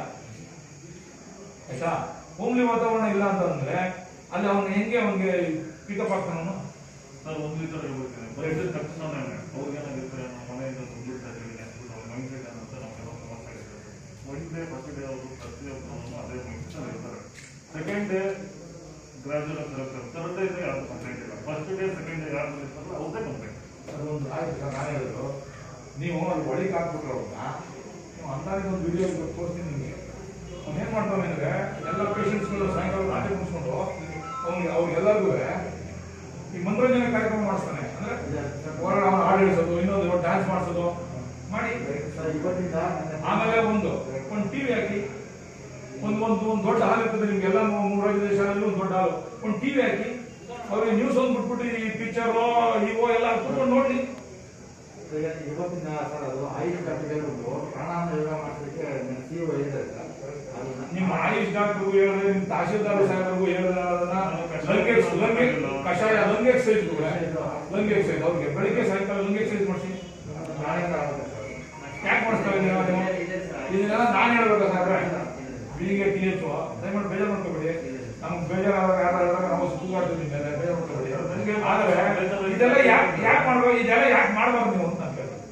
ಆಯ್ತಾ ಹೋಮ್ಲಿ ವಾತಾವರಣ ಇಲ್ಲ ಅಂತಂದ್ರೆ ಅಲ್ಲಿ ಅವ್ನು ಹೆಂಗೆ ಅವ್ನಿಗೆ ಪಿಕಪ್ ಆಗ್ತಾನ ಅವನು ಸರ್ ಒಂದು ಲೀಟರ್ ಹೇಳ್ಬಿಡ್ತೀನಿ ಬರೀ ತಕ್ಷಣನೇ ಅವ್ರಿಗೆ ಏನಾಗಿರುತ್ತೆ ನಮ್ಮ ಮನೆಯಿಂದ ತುಂಬಿಡ್ತಾ ಇದ್ದೀವಿ ಅವ್ರ ಮೈಂಡ್ ಸೆಟ್ ಅನ್ನೋದು ನಮಗೆಲ್ಲ ಸಮಸ್ಯೆ ಆಗಿದೆ ಒನ್ ಡೇ ಫಸ್ಟ್ ಡೇ ಅವರು ಪ್ರತಿಯೊಬ್ಬರು ಅದೇ ಮೈಂಡ್ ಸೆಟ್ ಇರ್ತಾರೆ ಸೆಕೆಂಡ್ ಡೇ ಗ್ರಾಜುಯಲ್ ಆಗ್ತಾರೆ ಥರ್ಡ್ ಡೇ ಯಾವುದು ಕಂಪ್ಲೇಂಟ್ ಇಲ್ಲ ಫಸ್ಟ್ ಡೇ ಸೆಕೆಂಡ್ ಡೇ ಯಾರು ಇರ್ತಾರಲ್ಲ ಅವ್ರದ್ದೇ ಕಂಪ್ಲೇಂಟ್ ಅದೊಂದು ಆಯ್ತು ಸರ್ ನಾನು ಹೇಳಿದ್ರು ನೀವು ಅಲ್ಲಿ ಒಳಗೆ ಹಾಕ್ಬಿಟ್ರೆ ಅವ್ರನ್ನ ನೀವು ಅಂದಾಜು ಒಂದು ವಿಡಿಯೋ ತೋರಿಸ್ತೀನಿ ನಿಮಗೆ ಅವ್ನು ಏನ್ ಮಾಡ್ತಾನೆ ಅಂದ್ರೆ ಎಲ್ಲ ಪೇಷಂಟ್ಸ್ಗಳು ಸಾಯಂಕಾಲ ನಾಟಕ ಮುಗಿಸ್ಕೊಂಡು ಅವ್ನಿಗೆ ಅವ್ರಿಗೆಲ್ಲರಿಗೂ ಈ ಮನೋರಂಜನೆ ಕಾರ್ಯಕ್ರಮ ಮಾಡಿಸ್ತಾನೆ ಅಂದ್ರೆ ಹೊರಗಡೆ ಅವನು ಹಾಡು ಹೇಳಿಸೋದು ಇನ್ನೊಂದು ಡ್ಯಾನ್ಸ್ ಮಾಡಿಸೋದು ಮಾಡಿ ಸರ್ ಇವತ್ತಿಂದ ನನ್ನ- ಆಮೇಲೆ ಒಂದು ಒಂದು ಟಿವಿ ಹಾಕಿ ಒಂದು ಒಂದು ಒಂದು ದೊಡ್ಡ ಹಾಲ್ ಇರ್ತದೆ ನಿಮ್ಗೆಲ್ಲ ಮೂರಾಜ್ ದೇಶದಲ್ಲಿ ಒಂದು ದೊಡ್ಡ ಹಾಲು ಒಂದು ಟಿವಿ ಹಾಕಿ ಅವ್ರಿಗೆ ನ್ಯೂಸ್ ಒಂದು ಬಿಟ್ಬಿಟ್ಟು ಈ ಪಿಕ್ಚರ್ ಇವು ಎಲ್ಲ ಕುತ್ಕೊಂಡು ನೋಡಿ ಈಗ ಇವತ್ತಿನ ಸರ್ ಅದು ಐದು ಕಟ್ಟೆಗಳು ಪ್ರಾಣಾಯಾಮ ಯೋಗ ಮಾಡಿಸಲಿಕ್ಕೆ ನನ್ನ ಸಿ ಒ ಹೇಳಿದ್ದಾರೆ ಸರ್ ಅದು ನನ್ನ- ನಿಮ್ಮ ಆಯುಷ್ ಡಾಕ್ಟರ್ಗೂ ಹೇಳಿದ್ರೆ ನಿಮ್ಮ ತಹಶೀಲ್ದಾರ್ ಸಾಹೇಬ್ರಿಗೂ ಹೇಳಿದ್ರೆ ಅದನ್ನ ಲಂಗೆ ಲಂಗೆ ಕಷಾಯ ಲಂಗೆ ಎಕ್ಸೈಸ್ ಲಂಗೆ ಎಕ್ಸೈಸ್ ಅವ್ರಿಗೆ ಬೆಳಿಗ್ಗೆ ಸಾಯಂಕಾಲ ಲಂಗೆ ಎಕ್ಸೈಸ್ ಮಾಡಿಸಿ ಅದು ನಾಳೆಯಿಂದ ಆಗುತ್ತೆ ಸರ್ ಯಾಕೆ ಮಾಡಿಸ್ತಾ ಇದ್ದೀರಾ ನೀವು ಇದನ್ನೆಲ್ಲ ನಾನು ಹೇಳ್ಬೇಕಾ ಸಾಹೇಬ್ರೆ ಬಿಗೆ ಟಿ ಎಚ್ ದಯಮಾಡಿ ಬೇಜಾರು ಮಾಡ್ಕೋಬೇಡಿ ನಮ್ಗೆ ಬೇಜಾರಾದಾಗ ಯಾರಾದಾಗ ನಾವು ಕೂಗಾಡ್ತೀವಿ ಮೇಲೆ ಬೇಜಾರು ಮಾಡ್ಕೋಬೇಡಿ ಆದ್ರೆ ಇದೆಲ್ಲ ಯಾಕೆ ಯಾಕೆ ಮಾಡ್ಬೇಕು ಇದೆಲ್ಲ ಯಾಕೆ ಮಾಡಬಾರ್ದು ನೀವು ಅಂತ ನಾನು ಕೇಳ್ತೀನಿ.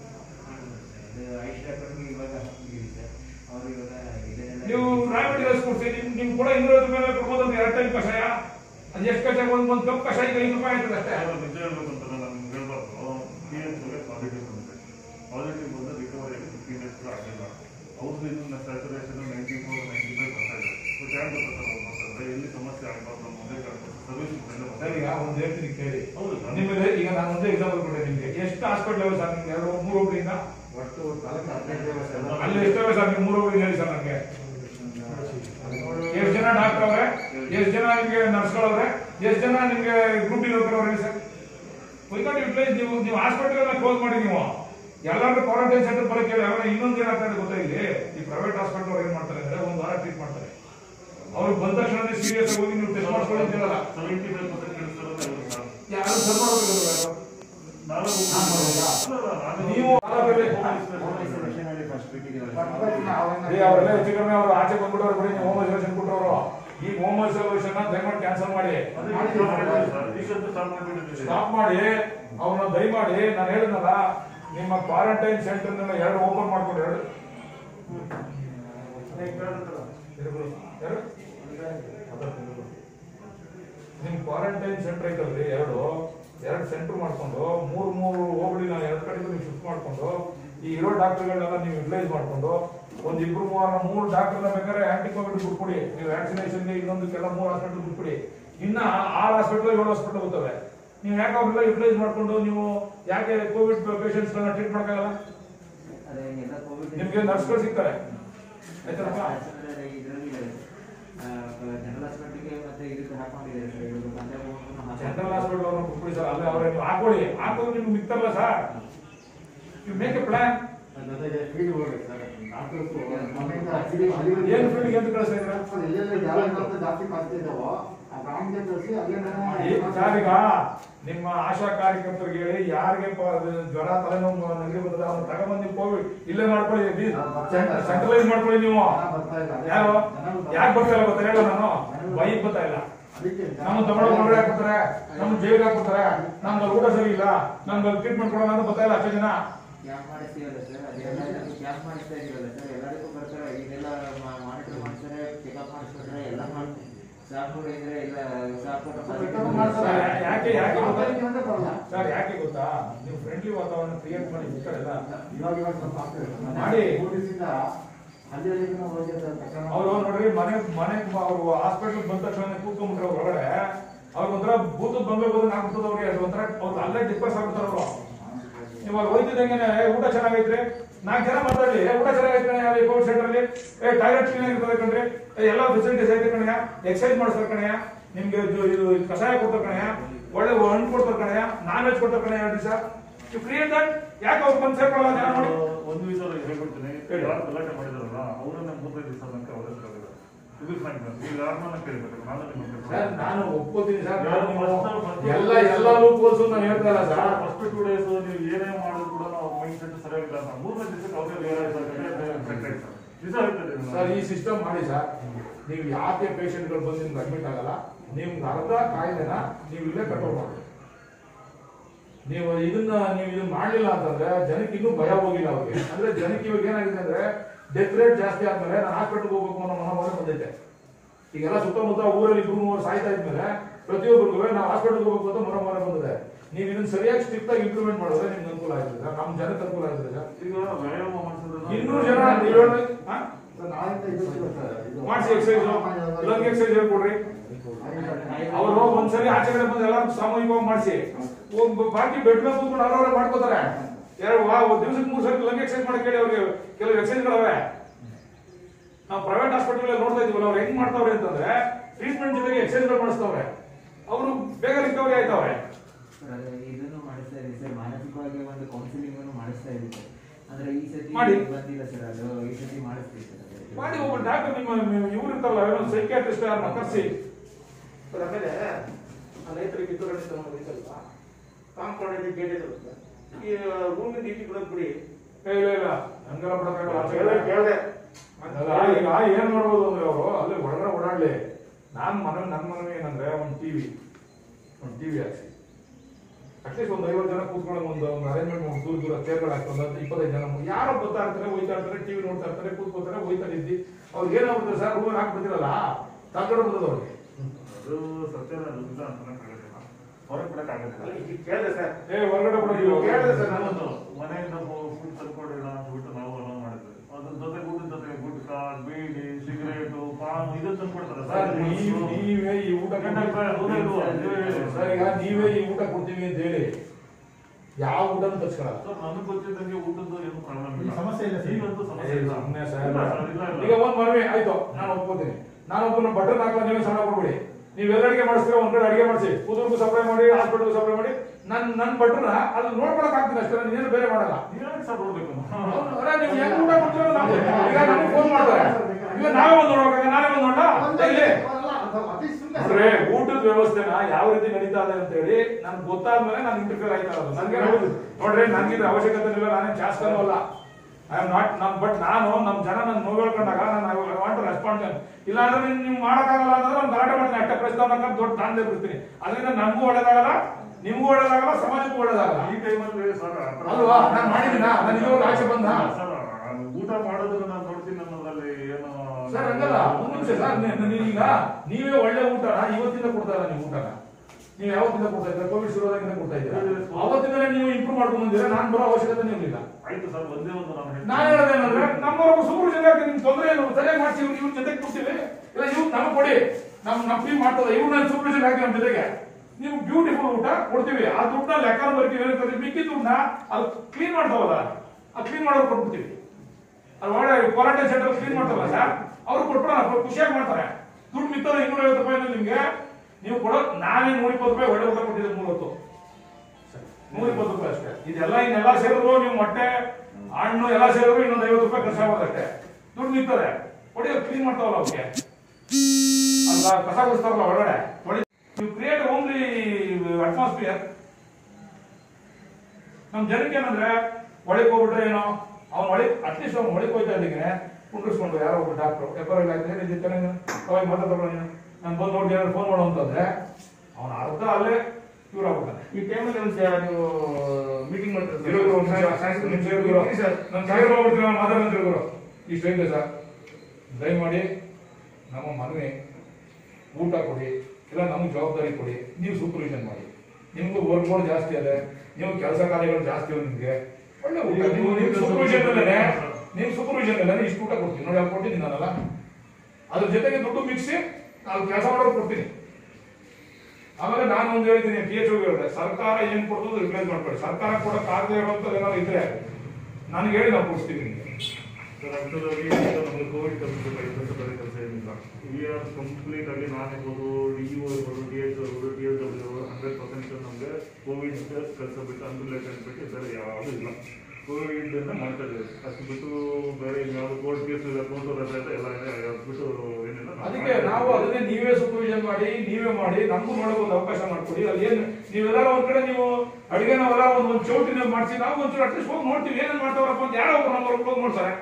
ಐಶ್ ಡಾಕ್ಟರ್ಗೆ ಇವಾಗ ಮುಗಿದಿದೆ ಅವ್ರು ಇವಾಗ ಇದನ್ನೆಲ್ಲ ನೀವು ರಾಯಮಂಡಿ ಕೊಡ್ಸಿ ನಿಮ್ ನಿಮ್ ಕೂಡ ಇನ್ನೂರೈವತ್ತು ರೂಪಾಯಿ ಕೊಡ್ಬೋದು ಅಂತ ಎರಡು ಟೈಮ್ ಕಷಾಯ ಅದು ಎಷ್ಟು ಕಷಾಯ ಒಂದು ಒಂದು ಕಪ್ ಕಷಾಯಕ್ಕೆ ಐದು ರೂಪಾಯಿ ಆಯ್ತದೆ ಅಷ್ಟೇ ಯಾರು ನಿಜ ಹೇಳ್ಬೇಕಂತ ನಾನು ನಿಮ್ಗೆ ಹೇಳ್ಬಾರ್ದು ಪಿ ಎಚ್ ಪಾಸಿಟಿವ್ ಬಂದಿದೆ ಪಾಸಿಟಿವ್ ಬಂದ ರಿಕವರಿ ಆಗಿ ಫಿಫ್ಟೀನ್ ಡೇಸ್ ಕೂಡ ಆಗಿಲ್ಲ ಅವ್ರದ್ದು ಇನ್ನು saturation ninety four ninety five ಬರ್ತಾ ಇದೆ ಬಟ್ ಯಾಕೆ ಗೊತ್ತಾ ಸರ್ ಅವ್ರು ಮಾತಾಡಿದ್ರೆ ಎಲ್ಲಿ ಸಮಸ್ಯೆ ಆಗಬಾರ್ದು ನಮ್ಮ ಮುಂದೆ ಸರ್ವಿಸ್ ಸರ್ ಈಗ ಒಂದು ಹೇಳ್ತೀನಿ ಕೇಳಿ ಹೌದು ಸರ್. ನಿಮಗೆ ಈಗ ನಾನು ಒಂದೇ ಎಕ್ಸಾಂಪಲ್ ಕೊಟ್ಟೆ ನಿಮಗೆ ಎಷ್ಟು ಹಾಸ್ಪಿಟಲ್ ಇವೆ ಸರ್ ನಿಮ್ಗೆ ಎರಡು ಮೂರು ಒಬ್ಬರಿಂದ ಒಟ್ಟು ನಾಲ್ಕು ಹದಿನೈದು ದಿವಸ ಎಲ್ಲ- ಅಲ್ಲಿ ಎಷ್ಟಿವೆ ಸರ್ ನೀವು ಮೂರು ಒಬ್ಬರಿಂದ ಹೇಳಿ ಸರ್ ನನಗೆ ಎಷ್ಟು ಜನ ಡಾಕ್ಟರ್ ಅವ್ರೆ ಎಷ್ಟು ಜನ ನಿಮ್ಗೆ ನರ್ಸ್ಗಳವ್ರೆ ಎಷ್ಟು ಜನ ನಿಮ್ಗೆ ಗ್ರೂಪ್ ಡಿ ವರ್ಕರ್ ಅವ್ರೆ ಸರ್ ವೈಕಾಟ್ ಯುಟಿಲೈಸ್ ನೀವು ನೀವು ಹಾಸ್ಪಿಟಲ್ ಕ್ಲೋಸ್ ಮಾಡಿ ನೀವು ಎಲ್ಲಾದ್ರೂ ಕ್ವಾರಂಟೈನ್ ಸೆಂಟರ್ ಬರಕ್ಕೆ ಹೇಳಿ ಆಮೇಲೆ ಇನ್ನೊಂದು ಏನಾಗ್ತದೆ ಗೊತ್ತಾ ಇಲ್ಲಿ ಈ ಪ್ರೈವೇಟ್ ಹಾಸ್ಪಿಟಲ್ ಅವ್ರು ಏನ್ ಮಾಡ್ತಾರೆ ಅಂದ್ರೆ ಒಂದು ವಾರ ಟ್ರೀಟ್ ಮಾಡ್ತಾರೆ ಅವ್ರಿಗೆ ಬಂದ ತಕ್ಷಣ ಸೀರಿಯಸ್ ಆಗಿ ಹೋಗಿ ನೀವು ಟೆಸ್ಟ್ ಮಾಡಿಸ್ಕೊಳ್ಳಿ ಅಂತ ಹೇಳಲ್ಲ ಸೆವೆಂಟಿ ಫೈವ್ ಪರ್ಸೆಂಟ್ ಕೆಲಸದವರು ಅವರು ಸರ್ ಯಾರು ಸರ್ ಮಾಡಬೇಕು ನಾನು ನೀವು ಹೋಮ್ ಐಸೋಲೇಷನ್ ಅಲ್ಲಿ ಫಸ್ಟ್ ಬಿಟ್ಟಿದ್ದೀವಲ್ಲ ಪಕ್ಕದಲ್ಲಿ ಅವನ್ನ- ಏ, ಅವರೆಲ್ಲ ಹೆಚ್ಚು ಕಡಿಮೆ ಅವರು ಆಚೆ ಬಂದ್ಬಿಟ್ಟವ್ರು ಬಿಡಿ ನೀವು ಹೋಮ್ ಐಸೋಲೇಷನ್ ಕೊಟ್ಟವರು ಈ ಹೋಮ್ ಐಸೋಲೇಷನ್ ದಯಮಾಡಿ ಕ್ಯಾನ್ಸಲ್ ಮಾಡಿ ಸ್ಟಾಪ್ ಮಾಡಿ ಅವ್ರನ್ನ ದಯಮಾಡಿ ನಾನು ಹೇಳಿದ್ನಲ್ಲ ನಿಮ್ಮ ಕ್ವಾರಂಟೈನ್ ಸೆಂಟರ್ ಎರಡು ಓಪನ್ ಮಾಡ್ಕೊಂಡು ಎರಡು ಎರಡು? ನಿಮ್ ಕ್ವಾರಂಟೈನ್ ಸೆಂಟರ್ ಐತಲ್ರಿ ಎರಡು ಎರಡು ಸೆಂಟರ್ ಮಾಡ್ಕೊಂಡು ಮೂರ್ ಮೂರು ಹೋಬಳಿ ನಾವು ಎರಡು ಕಡೆ ನೀವು ಶಿಫ್ಟ್ ಮಾಡ್ಕೊಂಡು ಈ ಇರೋ ಡಾಕ್ಟರ್ಗಳನ್ನೆಲ್ಲ ನೀವು ಯುಟಿಲೈಸ್ ಮಾಡ್ಕೊಂಡು ಒಂದ್ ಇಬ್ರು ಮೂವರ ಮೂರು ಡಾಕ್ಟರ್ನ ಬೇಕಾದ್ರೆ ಆಂಟಿ ಕೋವಿಡ್ ಬಿಟ್ಬಿಡಿ ನೀವು ವ್ಯಾಕ್ಸಿನೇಷನ್ಗೆ ಇನ್ನೊಂದಕ್ಕೆಲ್ಲ ಮೂರು ಹಾಸ್ಪಿಟಲ್ ಬಿಟ್ಬಿಡಿ ಇನ್ನ ಆರು ಹಾಸ್ಪಿಟಲ್ ಏಳು ಹಾಸ್ಪಿಟಲ್ ಬರ್ತವೆ ನೀವು ಯಾಕೆ ಅವ್ರೆಲ್ಲ ಯುಟಿಲೈಸ್ ಮಾಡ್ಕೊಂಡು ನೀವು ಯಾಕೆ ಕೋವಿಡ್ ಪೇಷಂಟ್ಸ್ ಟ್ರೀಟ್ ಮಾಡಕ್ಕಾಗಲ್ಲ ಅದೇ ಎಲ್ಲ ಕೋವಿಡ್ ನಿಮ್ಗೆ ನರ್ಸ್ಗಳು ಸಿಗ್ತಾರೆ ಆಯ್ತಲ್ಲಪ್ಪ ಇದರಲ್ಲಿ ಜನರಲ್ ಹಾಸ್ಪಿಟಲ್ಗೆ ಮತ್ತೆ ಇದಕ್ಕೆ ಹಾಕೊಂಡಿದ್ದಾರೆ ಸರ್ ಇವಾಗ ಪಂಜಾಬ್ ಹೋಗ್ಕೊಂಡು ಹಾಸ್ಪಿಟಲ್ ಸೆಂಟ್ರಲ್ ಹಾಸ್ಪಿಟಲ್ ಅವ್ರನ್ನ ಬಿಟ್ಬಿಡಿ ಸರ್ ಅಲ್ಲೇ ಅವ್ರೆ ನೀವು ಹಾಕೊಳ್ಳಿ ಹಾಕೋದು ನಿಮ್ಗೆ ಮಿಕ್ತಾರಲ್ಲ sir you make a plan ನನ್ನ ಜೊತೆಗೆ ಫೀಲ್ಡ್ ಹೋಗ್ಬೇಕು ಸರ್ ಡಾಕ್ಟರ್ಸ್ ಮನೆಯಿಂದ ಫೀಲ್ಡ್ ಅಲ್ಲಿ- ಏನ್ ಫೀಲ್ಡ್ಗೆ ಅಂತ ಕಳಿಸ್ತಾ ಇದ್ದೀರಾ ಸರ್ ಎಲ್ಲೆಲ್ಲಿ ಯಾವ ಯಾವ ಜಾಸ್ತಿ ಕಾಸ್ತಿ ಇದಾವೋ ಆ ಬ್ರಾಂಚ್ಗೆ ಕಳಿಸಿ ಅಲ್ಲೇ ಈ ಸರ್ ಈಗ ನಿಮ್ಮ ಆಶಾ ಕಾರ್ಯಕರ್ತರಿಗೆ ಹೇಳಿ ಯಾರಿಗೆ ಪ- ಜ್ವರ ತಲೆನೋವು ನೆಗಡಿ ಬರ್ತದೆ ಅವ್ನು ತಗೊಂಬಂದು ನೀವು ಕೋವಿಡ್ ಇಲ್ಲೇ ಮಾಡ್ಕೊಳ್ಳಿ ಸೆಂಟ್ರಲೈಸ್ ಮಾಡ್ಕೊಳ್ಳಿ ನೀವು ಬರ್ತಾ ಇಲ್ಲ ಯಾರು ಯಾಕೆ ಬರ್ತಾ ಇಲ್ಲ ಗೊತ್ತಾ ಹೇಳೋ ನಾನು ಬೈಕ್ ಬರ್ತಾ ಇಲ್ಲ ಅದಕ್ಕೆ ನಮ್ಮ ತಗೊಳ್ಳೋ ಒಳಗಡೆ ಹಾಕ್ಬಿಡ್ತಾರೆ ನಮ್ಮ ಜೈಲಿಗೆ ಹಾಕ್ಬಿಡ್ತಾರೆ ನಮ್ಗೆ ಊಟ ಸರಿ ಇಲ್ಲ ನಮ್ಗೆ ಟ್ರೀಟ್ಮೆಂಟ್ ಕೊಡೋಣ ಅಂತ ಬರ್ತಾ ಇಲ್ಲ ಅಷ್ಟೇ ಜನ ಕ್ಯಾಂಪ್ ಮಾಡಿಸ್ತೀವಲ್ಲ ಸರ್ ಅದೆಲ್ಲ ಕ್ಯಾಂಪ್ ಮಾಡಿಸ್ತಾ ಇದೀವಲ್ಲ ಸರ್ ಎಲ್ಲರಿಗೂ ಬರ್ತಾರೆ ಇದೆಲ್ಲ ಮಾನಿಟರ್ ಮಾಡ್ತಾರೆ ಚೆಕಪ್ ಮಾಡಿಸ್ತಾರೆ ಎಲ್ಲ ಮಾಡ್ತಾರೆ ಸ್ಟಾಫ್ ಕೂಡ ಇದ್ರೆ ಇಲ್ಲ ಸ್ಟಾಫ್ ಕೂಡ ಬೇಕಾದ್ರೂ ಮಾಡ್ತಾರೆ. ಯಾಕೆ ಯಾಕೆ ಗೊತ್ತಾ? ಆತನಿಗೆ ಒಂದೇ ಬರಲ್ಲ. ಸರ್ ಯಾಕೆ ಗೊತ್ತಾ ನೀವು ಫ್ರೆಂಡ್ಲಿ ವಾತಾವರಣ ಕ್ರಿಯೇಟ್ ಮಾಡಿ ಬಿಡ್ತಾರಲ್ಲ ಇವಾಗ ಇವಾಗ ಸ್ವಲ್ಪ ಆಗ್ತದೆ. ಮಾಡಿ. ಮೂರು ದಿವಸದಿಂದ ಅಲ್ಲಿ ಅಲ್ಲಿಗೂ ಹೋಗಿದ್ದ ತಕ್ಷಣ ಅವ್ರು ನೋಡ್ರಿ ಮನೆ ಮನೆ ಅವರು ಹಾಸ್ಪಿಟಲ್ ಬಂದ ತಕ್ಷಣ ಕೂತ್ಕೊಂಡ್ಬಿಟ್ರೆ ಅವ್ರ ಒಳಗಡೆ ಅವ್ರಿಗೆ ಒಂಥರ ಭೂತ ಬಂಗ್ಲೆ ಬಂದಂಗೆ ಆಗ್ಬಿಡ್ತದ ಅವ್ರಿಗೆ ಅದು ಒಂಥರ ಅವ್ರು ಅಲ್ಲೇ ಡಿಪ್ರೆಸ್ ಆಗ್ಬಿಡ್ತಾರ ಅವರು ಇವಾಗ ಹೋಯ್ತಿದ್ದಂಗೆ ಊಟ ಚೆನ್ನಾಗೈತ್ರಿ ನಾಲ್ಕು ಜನ ಮಾತಾಡ್ಲಿ ಏ, ಊಟ ಚೆನ್ನಾಗೈತೆ ಅಲ್ಲಿ ಕೋವಿಡ್ ಸೆಂಟರ್ ಅಲ್ಲಿ ಏ ಟಾಯ್ಲೆಟ್ ಕ್ಲೀನ್ ಆಗಿರ್ತದೆ ಕಣ್ರಿ ಏ, ಎಲ್ಲ ಫೆಸಿಲಿಟೀಸ್ ಐತೆ ಕಣಯ್ಯ ಎಕ್ಸರ್ಸೈಸ್ ಮಾಡಿಸ್ತಾರೆ ಕಣಯ್ಯ ನಿಮ್ಗೆ ಇದು ಇದು ಕಷಾಯ ಕೊಡ್ತಾರೆ ಕಣಯ್ಯ ಒಳ್ಳೆ ಹಣ್ಣು ಕೊಡ್ತಾರೆ ಕಣಯ್ಯ ನಾನ್ ವೆಜ್ ಕೊಡ್ತಾರೆ ಕಣಯ್ಯ ಎರಡು ದಿವಸ ಯು ಕ್ರಿಯೇಟ್ ದಟ್ ಯಾಕೆ ಅವ್ರು ಬಂದು ಸೇರ್ಕೊಳ್ಳಲ್ಲ ಜನ ನೋಡಿ ಒಂದು ವಿಚಾರ ಹೇಳ್ಬಿಡ್ತೀನಿ ಹೇಳಿ. ಯಾರು ಗಲಾಟೆ ಮಾಡಿದಾರಲ್ಲ ಅವರನ್ನ ಮೂರನೇ ದಿವಸ ತನಕ ಅವರ ಇದು ಫ್ರಾಂಕ್ ನೀವು ಯಾರನ್ನ ಕೇಳ್ಬೇಕು ನಾನು ನಿಮ್ಮನ್ನ ಸರ್ ಕೇಳ್ಬೇಕು. ನಾನು ಒಪ್ಕೋತೀನಿ ಸರ್ ಯಾರು ನಾನು first- first- ಎಲ್ಲ ಎಲ್ಲ ಲೂಪೋಲ್ಸ್ ನಾನು ಹೇಳ್ತಾ ಇಲ್ಲ ಸರ್ ಫಸ್ಟ್ ಟೂ ಡೇಸ್ ನೀವು ಏನೇ ಮಾಡಿದ್ರು ಕೂಡ ನಾವು ಮೈಂಡ್ ಸೆಟ್ ಸರಿಯಾಗಿಲ್ಲ ಅಂತ ಮೂರನೇ ದಿವಸಕ್ಕೆ ಅವರೇ ರಿಯಲೈಸ್ ಆಗುತ್ತೆ ನಿಜ ಹೇಳ್ತದೆ ಸರ್ ಈ ಸಿಸ್ಟಮ್ ಮಾಡಿ ಸರ್ ನೀವು ಯಾಕೆ ಪೇಷಂಟ್ಗಳು ಬಂದು ನಿಮ್ಗೆ ಅಡ್ಮಿಟ್ ಆಗಲ್ಲ ನಿಮ್ಗೆ ಅರ್ಧ ಕಾಯಿಲೆನ ನೀವು ಇಲ್ಲೇ ಕಂಟ್ರೋಲ್ ಮಾಡಿ ನೀವು ಇದನ್ನ ನೀವು ಇದನ್ನ ಮಾಡ್ಲಿಲ್ಲ ಅಂತಂದ್ರೆ ಜನಕ್ಕೆ ಇನ್ನೂ ಭಯ ಹೋಗಿಲ್ಲ ಅವ್ರಿಗೆ ಅಂದ್ರೆ ಜನಕ್ಕೆ ಇವಾಗ ಏನಾಗಿದೆ ಅಂದ್ರೆ ಡೆತ್ ರೇಟ್ ಜಾಸ್ತಿ ಆದ್ಮೇಲೆ ನಾನು ಹಾಸ್ಪಿಟಲ್ಗೆ ಹೋಗ್ಬೇಕು ಅನ್ನೋ ಮನೋಭಾವನೆ ಬಂದೈತೆ ಈಗೆಲ್ಲ ಸುತ್ತಮುತ್ತ ಊರಲ್ಲಿ ಇಬ್ರು ಮೂವರು ಸಾಯ್ತಾ ಇದ್ಮೇಲೆ ಪ್ರತಿಯೊಬ್ಬರಿಗೂ ನಾವು ಹಾಸ್ಪಿಟಲ್ಗೆ ಹೋಗ್ಬೇಕು ಅಂತ ಮನೋಭಾವನೆ ಬಂದಿದೆ ನೀವು ಇದನ್ನ ಸರಿಯಾಗಿ ಸ್ಟ್ರಿಕ್ಟ್ ಆಗಿ ಇಂಪ್ರೂವ್ಮೆಂಟ್ ಮಾಡಿದ್ರೆ ನಿಮ್ಗೆ ಅನುಕೂಲ ಆಗಿದೆ ಸರ್ ನಮ್ಮ ಜನಕ್ಕೆ ಅನುಕೂಲ ಆಗಿದೆ ಸರ್ ಈಗ ವ್ಯಾಯಾಮ ಮಾಡಿಸಿದ್ರೆ ಇನ್ನೂರು ಜನ ನೀವು ಹೇಳಿ ಹಾ? ಸರ್, ನಾಳೆಯಿಂದ ಇದು ಸಿಗುತ್ತೆ. ಇದು- ಮಾಡಿಸಿ ಎಕ್ಸೈಸ್ ಲಂಗ್ ಎಕ್ಸೈಸ್ ಹೇಳ್ಕೊಡ್ರಿ ಅವರು ಒಂದ್ಸರಿ ಆಚೆ ಕಡೆ ಬಂದು ಎಲ್ಲರೂ ಸಾಮೂಹಿಕವಾಗಿ ಮಾಡಿಸಿ ಬಾಕಿ ಬೆಡ್ ಮೇಲೆ ಕೂತ್ಕೊಂಡು ಅವ್ರವ್ರೆ ಮಾಡ್ಕೋತಾರೆ ಎರಡು ವಾ ದಿವಸಕ್ಕೆ ಮೂರು ಸರಿ ಲಂಗ್ ಎಕ್ಸೈಸ್ ಮಾಡಕ್ ಹೇಳಿ ಅವ್ರಿಗೆ ಕೆಲವು ಎಕ್ಸೈಸ್ಗಳವೆ ನಾವು ಪ್ರೈವೇಟ್ ಹಾಸ್ಪಿಟಲ್ ನೋಡ್ತಾ ಇದೀವಲ್ಲ ಅವ್ರು ಹೆಂಗ್ ಮಾಡ್ತಾವ್ರೆ ಅಂತಂದ್ರೆ ಟ್ರೀಟ್ಮೆಂಟ್ ಜೊತೆಗೆ ಎಕ್ಸೈಸ್ಗಳು ಮಾಡಿಸ್ತಾವ್ರೆ ಅವರು ಬೇಗ ರಿಕವರಿ ಆಯ್ತಾವ್ರೆ ಸರ್, ಅದೇ ಇದನ್ನು ಮಾಡಿಸ್ತಾ ಇದ್ದೀವಿ ಸರ್ ಮಾನಸಿಕವಾಗಿ ಒಂದು ಕೌನ್ಸಿಲಿಂಗ್ ಅನ್ನು ಮಾಡಿಸ್ತಾ ಇದ್ದೀವಿ ಸರ್ ಅಂದ್ರೆ ಈ ಸತಿ ಮಾಡಿ. ಬಂದಿಲ್ಲ ಸರ್ ಅದು ಈ ಸತಿ ಮಾಡಿಸ್ತೀವಿ ಸರ್ ಅದೇ. ಮಾಡಿ ಒಬ್ಬ ಡಾಕ್ಟರ್ ನಿಮ್ಮ ಇವ್ರು ಇರ್ತಾರಲ್ಲ ಏನೋ ಸೈಕ್ಯಾಟ್ರಿಸ್ಟ್ ಯಾರನ್ನ ಕರ್ಸಿ ಸರ್ ಆಮೇಲೆ ಆ ರೈತರಿಗೆ ಕಿತ್ತೂರಲ್ಲಿ ತಗೊಂಡು ಹೋಯ್ತಲ್ವಾ ಕಾಂಪೌಂಡಲ್ಲಿ ಗೇಟ್ ಇರುತ್ತೆ ಈ ರೂಮಿಂದ ಈಚೆ ಬಿಡೋದು ಬಿಡಿ ಏ, ಇಲ್ಲ ಇಲ್ಲ ಹಂಗೆಲ್ಲ ಬಿಡಕ್ಕಾಗಲ್ಲ ಆಚೆ ಕೇಳ್ದೆ ಕಡೆ. ಕೇಳ್ದೆ ಅಲ್ಲ, ಈಗ ಏನ್ ಮಾಡ್ಬೋದು ಅಂದ್ರೆ ಅವರು ಅಲ್ಲಿ ಹೊರಗಡೆ ಓಡಾಡ್ಲಿ ನಾನ್ ಮನವಿ ನನ್ನ ಮನವಿ ಏನಂದ್ರೆ ಒಂದು ಟಿವಿ ಒಂದು ಟಿವಿ ಹಾಕ್ಸಿ ಅಟ್ಲೀಸ್ಟ್ ಒಂದು ಐವತ್ತು ಜನ ಕೂತ್ಕೊಳ್ಳೋ ಒಂದು ಒಂದು ಅರೇಂಜ್ಮೆಂಟ್ ಮಾಡಿ ದೂರ ದೂರ ಚೇರ್ಗಳು ಹಾಕಿ ಒಂದು ಹತ್ತು ಇಪ್ಪತ್ತೈದು ಜನ ಯಾರೋ ಬರ್ತಾ ಇರ್ತಾರೆ ಹೋಯ್ತಾ ಇರ್ತಾರೆ ಟಿವಿ ನೋಡ್ತಾ ಇರ್ತಾರೆ ಕೂತ್ಕೋತಾರೆ ಹೋಯ್ತಾ ಇದ್ದಿ ಅವ್ರಿಗೆ ಏನಾಗುತ್ತೆ ಸರ್ ರೂಮ್ ಹಾಕ್ಬಿಡ್ತಿರಲ್ಲ ತಗೊಂಡು ಬಿಡ್ತದೆ ಅವ್ರಿಗೆ ಅದು ಸತ್ಯದ ನಿಜ ಅಂತಕ್ಕಾಗೋದಿಲ್ಲ ಹೊರಗೆ ಬಿಡಕ್ಕಾಗೋದಿಲ್ಲ ಅಲ್ಲಿ ಈಗ ಕೇಳ್ದೆ ಸರ್ ಏ ಹೊರಗಡೆ ಬಿಡೋದು ಕೇಳ್ದೆ ಸರ್ ನಾನು ನಮ್ಮದು ಮನೆಯಿಂದ ಫುಡ್ ತಂದ್ಕೊಡಿಲ್ಲ ಅಂತ ಬಿಟ್ಟು ನಾವು ಅಲೋ ಮಾಡಿದ್ವಿ ಅದ್ರ ಜೊತೆ ಊಟದ ಜೊತೆ ಗುಟ್ಕಾ ಬೀಡಿ ಸಿಗರೇಟು ಪಾನ್ ಇದನ್ನ ತಂದ್ಕೊಡ್ತಾರೆ ಸರ್ ನೀವ್- ನೀವೇ ಈ ಊಟ ಸರ್ ಈಗ ನೀವೇ ಈ ಊಟ ಕೊಡ್ತೀವಿ ಅಂತ ಹೇಳಿ ಯಾವ ಊಟನೂ ತರ್ಸ್ಕೊಳಲ್ಲ ಸರ್ ನನಗೆ ಗೊತ್ತಿದ್ದಂಗೆ ಊಟದ್ದು ಏನು ಪ್ರಾಬ್ಲಮ್ ಈಗ ಸಮಸ್ಯೆ ಇಲ್ಲ ಸರ್. ಈಗಂತೂ ಸಮಸ್ಯೆ ಇಲ್ಲ ಸುಮ್ನೆ ಸರ್. ಇಲ್ಲ ಸರ್, ಇಲ್ಲ, ಇಲ್ಲ. ಈಗ ಒಂದ್ ಮನವಿ ಆಯ್ತು ನಾನು ಒಪ್ಕೋತೀನಿ ನಾನು ಒಬ್ಬನ ಬಟನ್ ಹಾಕಲ್ಲ ನೀವೇ ಸಣ್ಣ ಕೊಡ್ಬಿಡಿ ನೀವೆಲ್ಲ ಅಡಿಗೆ ಮಾಡಿಸ್ತೀರ ಒಂದ್ ಕಡೆ ಅಡಿಗೆ ಮಾಡಿಸಿ ಕೂದರ್ಗೂ ಸಪ್ಲೈ ಮಾಡಿ ಹಾಸ್ಪಿಟಲ್ಗೂ ಸಪ್ಲೈ ಮಾಡಿ ನನ್ ನನ್ ಬಟನ್ ಅಲ್ಲಿ ನೋಡ್ಕೊಳಕ್ ಆಗ್ತೀನಿ ಅಷ್ಟೇ ನಾನು ಏನು ಬೇರೆ ಮಾಡಲ್ಲ ನೀವೇ ಸರ್ ನೋಡ್ಬೇಕು ಅವ್ರು, ಅರೆ, ನೀವು ಹೆಂಗ್ ಊಟ ಕೊಡ್ತೀರೋ ನಾವು ಈಗ ನಮ್ಗೆ ಫೋನ್ ಮಾಡ್ತಾರೆ ಈಗ ನಾವೇ ಒಂದು ನೋಡ್ಬೇಕಾಗ ನಾನೇ ಒಂದು ನೋಡ ಇಲ್ಲಿ ಅತಿ ಸುಮ್ನೆ ನೋಡ್ರಿ ಊಟದ ವ್ಯವಸ್ಥೆನ ಯಾವ ರೀತಿ ನಡೀತಾ ಇದೆ ಅಂತ ಹೇಳಿ ನನ್ಗೆ ಗೊತ್ತಾದ್ಮೇಲೆ ನಾನು ಇಂಟರ್ಫಿಯರ್ ಆಯ್ತಾ ಇರೋದು ನನ್ಗೆ ನೋಡ್ರಿ ನನ್ಗಿದ್ರ ಅವಶ್ಯಕತೆ ಇಲ್ಲ ನಾನೇ ಶಾಸಕನೂ ಅಲ್ಲ ಐ ಆಮ್ ನಾಟ್ ನಮ್ ಬಟ್ ನಾನು ನಮ್ ಜನ ನನ್ ನೋಡ್ಕೊಂಡಾಗ ನಾನು ಐ ವಾಂಟ್ ಟು ರೆಸ್ಪಾಂಡ್ ಇಲ್ಲ ಅಂದ್ರೆ ನೀನ್- ನೀವು ಮಾಡಕ್ಕಾಗಲ್ಲ ಅಂದ್ರೆ ನಾನು ಗಲಾಟೆ ಮಾಡ್ತೀನಿ ಅಷ್ಟೇ ಪ್ರಶ್ನೆ ಅನ್ನೋಕೆ ದೊಡ್ಡ ತಾಂದೆ ಬಿಡ್ತೀನಿ ಅದರಿಂದ ನಮಗೂ ಒಳ್ಳೇದಾಗಲ್ಲ ನಿಮ್ಗೂ ಒಳ್ಳೇದಾಗಲ್ಲ ಸಮಾಜಕ್ಕೂ ಒಳ್ಳೇದಾಗಲ್ಲ ಈ ಟೈಮಲ್ಲಿ ಸರ್ ಆ ಥರ- ಅಲ್ವಾ? ನಾನ್ ಮಾಡಿದ್ದೀನಾ? ನಾನು ಇವಾಗ ಆಚೆ ಬಂದ? ಸರ್ ಅದು ಊಟ ಮಾಡೋದನ್ನ ನಾನು ನೋಡ್ತೀನಿ ಅನ್ನೋದ್ರಲ್ಲಿ ಏನು ಸರ್ ಹಂಗಲ್ಲ ಒಂದ್ ನಿಮಿಷ ಸರ್ ನೀ- ನೀ- ಈಗ ನೀವೇ ಒಳ್ಳೆ ಊಟನ ಇವತ್ತಿಂದ ಕೊಡ್ತಾ ಇಲ್ಲ ನೀವು ಊಟನ ನೀವು ಯಾವತ್ತಿಂದ ಕೊಡ್ತಾ ಇದ್ದೀರಾ ಕೋವಿಡ್ ಶುರುವಾದಾಗಿಂದ ಕೊಡ್ತಾ ಇದ್ದೀರಾ ಅವತ್ತಿಂದಲೇ ನೀವು ಇಂಪ್ರೂವ್ ಮಾಡ್ಕೊಂಡು ಬಂದಿರಾ ನಾನು ಬರೋ ಅವಶ್ಯಕತೆ ಇರಲಿಲ್ಲ ಆಯ್ತು ಸರ್ ಒಂದೇ ಒಂದು ನಾನು ಹೇಳ್ತೀನಿ. ನಾನು ಹೇಳೋದೇನಂದ್ರೆ ನಮ್ಮವ್ರ ಸುಮಾರು ಜನಕ್ಕೆ ನಿಮ್ ತೊಂದರೆ ಏನು ಸರಿಯಾಗಿ ಮಾಡ್ಸಿ ಇವ್ರು ಇವ್ರ ಜೊತೆಗೆ ಕೊಡ್ತೀವಿ ಇಲ್ಲ ಇವ್ರು ನಮಗೆ ಕೊಡಿ ನಮ್ ನಮ್ ಟೀಮ್ ಮಾಡ್ತದೆ ಇವ್ರು ನಾನು ಸೂಪರ್ವಿಷನ್ ಹಾಕಿ ನಮ್ಮ ಜೊತೆಗೆ ನೀವು ಬ್ಯೂಟಿಫುಲ್ ಊಟ ಕೊಡ್ತೀವಿ ಆ ದುಡ್ಡನ್ನ ಲೆಕ್ಕ ಬರ್ತೀವಿ ಏನಂತಂದ್ರೆ ಮಿಕ್ಕಿ ದುಡ್ಡನ್ನ ಅದು ಕ್ಲೀನ್ ಮಾಡ್ತಾವಲ್ಲ ಆ ಕ್ಲೀನ್ ಮಾಡೋರು ಕೊಟ್ಬಿಡ್ತೀವಿ ಅದು ಒಳ್ಳೆ ಕ್ವಾರಂಟೈನ್ ಸೆಂಟರ್ ಕ್ಲೀನ್ ಮಾಡ್ತಾರಲ್ಲ ಸರ್ ಅವ್ರು ಕೊಟ್ಬಿಡೋಣ ಅವ್ರು ಖುಷಿಯಾಗಿ ಮಾಡ್ತಾರೆ ದುಡ್ಡು ಮಿತ್ತದ ಇನ್ನೂರ ಐವತ್ತು ರೂಪಾಯಿ ನಿಮ್ಗೆ ನೀವು ಕೊಡೋ ನಾನೇ ನೂರ ಇಪ್ಪತ್ತು ರೂಪಾಯಿ ಒಳ್ಳೆ ಊಟ ಕೊಟ್ಟಿದ್ದೆ ಮೂವತ್ತು ನೂರ ಇಪ್ಪತ್ತು ರೂಪಾಯಿ ಅಷ್ಟೇ ಇದೆಲ್ಲ ಇನ್ನೆಲ್ಲ ಸೇರಿದ್ರು ನೀವು ಮೊಟ್ಟೆ ಹಣ್ಣು ಎಲ್ಲ ಸೇರಿದ್ರು ಇನ್ನೊಂದು ಐವತ್ತು ರೂಪಾಯಿ ಖರ್ಚು ಆಗೋದು ಅಷ್ಟೇ ದುಡ್ಡು ನಿಂತದೆ ಹೊಡಿ ಕ್ಲೀನ್ ಮಾಡ್ತಾವಲ್ಲ ಅವಕ್ಕೆ ಅಲ್ಲ ಕಸ ಗುಡಿಸ್ತಾರಲ್ಲ ಒಳಗಡೆ ಹೊಡಿ ಯು ಕ್ರಿಯೇಟ್ ಓನ್ಲಿ ಅಟ್ಮಾಸ್ಫಿಯರ್ ನಮ್ ಜನಕ್ಕೆ ಏನಂದ್ರೆ ಒಳಗೆ ಹೋಗ್ಬಿಟ್ರೆ ಏನೋ ಅವ್ನ ಒಳಗೆ ಅಟ್ಲೀಸ್ಟ್ ಅವ್ನು ಒಳಗೆ ಹೋಯ್ತಾ ಇದ್ದೀನಿ ಕುಂಡ್ರಿಸ್ಕೊಂಡು ಯಾರೋ ಒಬ್ಬ ಡಾಕ್ಟ್ರು ಎಬ್ಬರ ಇದು ಚೆನ್ನಾಗಿ ಅವಾಗ ಮಾತಾಡ್ತಾರ ನೀನು ನಾನು ಬಂದು ನೋಡಿ ಏನಾದ್ರು ಫೋನ್ ಮಾಡು ಅಂತಂದ್ರೆ ಅವನ ಅರ್ಧ ಅಲ್ಲೇ ಕ್ಯೂರ್ ಆಗ್ಬಿಡ್ತಾನೆ ಈ ಟೈಮಲ್ಲಿ ಒಂದು ನೀವು ಮೀಟಿಂಗ್ ಮಾಡ್ತಾರೆ ಇರೋದು ಒಂದ್ ನಿಮಿಷ, ಒಂದ್ ನಿಮಿಷ ಇರು ಗುರು. ನಾನು ಸಾಗರ ಹೋಗ್ಬಿಡ್ತೀನಿ ನಾನು ಮಾತಾಡ್ತೀನಿ ಗುರು ಇಷ್ಟು ಐತೆ ಸರ್ ದಯಮಾಡಿ ನಮ್ಮ ಮನವಿ ಊಟ ಕೊಡಿ ಇಲ್ಲ ನಮ್ಗೆ ಜವಾಬ್ದಾರಿ ಕೊಡಿ ನೀವು ಸೂಪರ್ವಿಷನ್ ಮಾಡಿ ನಿಮ್ಗೂ ವರ್ಕ್ಗಳು ಜಾಸ್ತಿ ಅದೆ ನೀವು ಕೆಲಸ ಕಾರ್ಯಗಳು ಜಾಸ್ತಿ ಇದೆ ನಿಮ್ಗೆ ಒಳ್ಳೆ ಊಟ ನೀವು ನೀವು ಸೂಪರ್ವಿಷನ್ ಅಲ್ಲೇ ನೀವು ಸೂಪರ್ವಿಷನ್ ಅಲ್ಲೇ ಇಷ್ಟು ಊಟ ಕೊಡ್ತೀನಿ ನೋಡಿ ಅಲ್ಲಿ ಕೊಟ್ಟಿದ್ದೀನಿ ನಾನಲ್ಲ ಅದ್ರ ಜೊತೆಗೆ ದುಡ್ಡು ಮಿಕ್ಸಿ ನಾನು ಕೆಲಸ ಮಾಡೋರು ಕೊಡ್ತೀನಿ ಆಮೇಲೆ ನಾನು ಒಂದು ಹೇಳ್ತೀನಿ ಪಿ ಎಚ್ ಹೇಳಿದೆ ಸರ್ಕಾರ ಏನ್ ಕೊಡ್ತದೆ ರಿಪ್ಲೇಸ್ ಮಾಡ್ಕೊಳ್ಳಿ ಸರ್ಕಾರ ಕೊಡಕ್ ಆಗದೆ ಇರುವಂತದ್ದು ಏನಾದ್ರು ಇದ್ರೆ ನನಗೆ ಹೇಳಿ ನಾವು ಕೊಡಿಸ್ತೀವಿ ನಿಮಗೆ ಸರ್ ಅಂಥದ್ರಲ್ಲಿ ಈಗ ನಮಗೆ ಕೋವಿಡ್ ಕಮಿಟಿ ಕೆಲಸ ಬೇರೆ ಕೆಲಸ ಏನಿಲ್ಲ ವಿ ಆರ್ ಕಂಪ್ಲೀಟ್ ಆಗಿ ನಾನಿರ್ಬೋದು ಡಿ ಯು ಇರ್ಬೋದು ಡಿ ಎಚ್ ಇರ್ಬೋದು D H W hundred percent ನಮಗೆ ಕೋವಿಡ್ ಕೆಲಸ ಬಿಟ್ಟು ಅನ್ರಿಲೇಟೆಡ್ ಬಿಟ್ಟು ಬೇರೆ ಯಾವುದೂ ಇಲ್ಲ ಕೋವಿಡ್ ಅಂತ ಮಾಡ್ತಾ ಇದ್ದೀವಿ ಅಷ್ಟು ಬಿಟ್ಟು ಬೇರೆ ಯಾವುದು ಕೋರ್ಟ್ ಕೇಸ್ ಇದೆ ಕೋರ್ಟ್ ರಜೆ ಎಲ್ಲ ಇದೆ ಅದು ಬಿಟ್ಟು ಏನಿಲ್ಲ ನಾವು ಅದಕ್ಕೆ ನಾವು ಅದನ್ನೇ ನೀವೇ ಸೂಪರ್ವಿಷನ್ ಮಾಡಿ ನೀವೇ ಮಾಡಿ ನಮಗೂ ಮಾಡೋಕೆ ಒಂದು ಅವಕಾಶ ಮಾಡ್ಕೊಡಿ ಅಲ್ಲಿ ಏನು ನೀವೆಲ್ಲ ಒಂದ್ ಕಡೆ ನೀವು ಅಡಿಗೆ ನಾವೆಲ್ಲ ಒಂದು ಒಂದು ಚೌಟಿನ ಮಾಡಿಸಿ ನಾವು ಒಂಚೂರು ಅಟ್ಲೀಸ್ಟ್ ಹೋಗಿ ನೋಡ್ತೀವಿ ಏನೇನ್ ಮಾಡ್ತಾವ್ರಪ್ಪ ಅಂತ ಯಾರೋ ಒಬ್ರು ನಮ್ಮ ಹೋಗಿ ನೋಡ್ತಾರೆ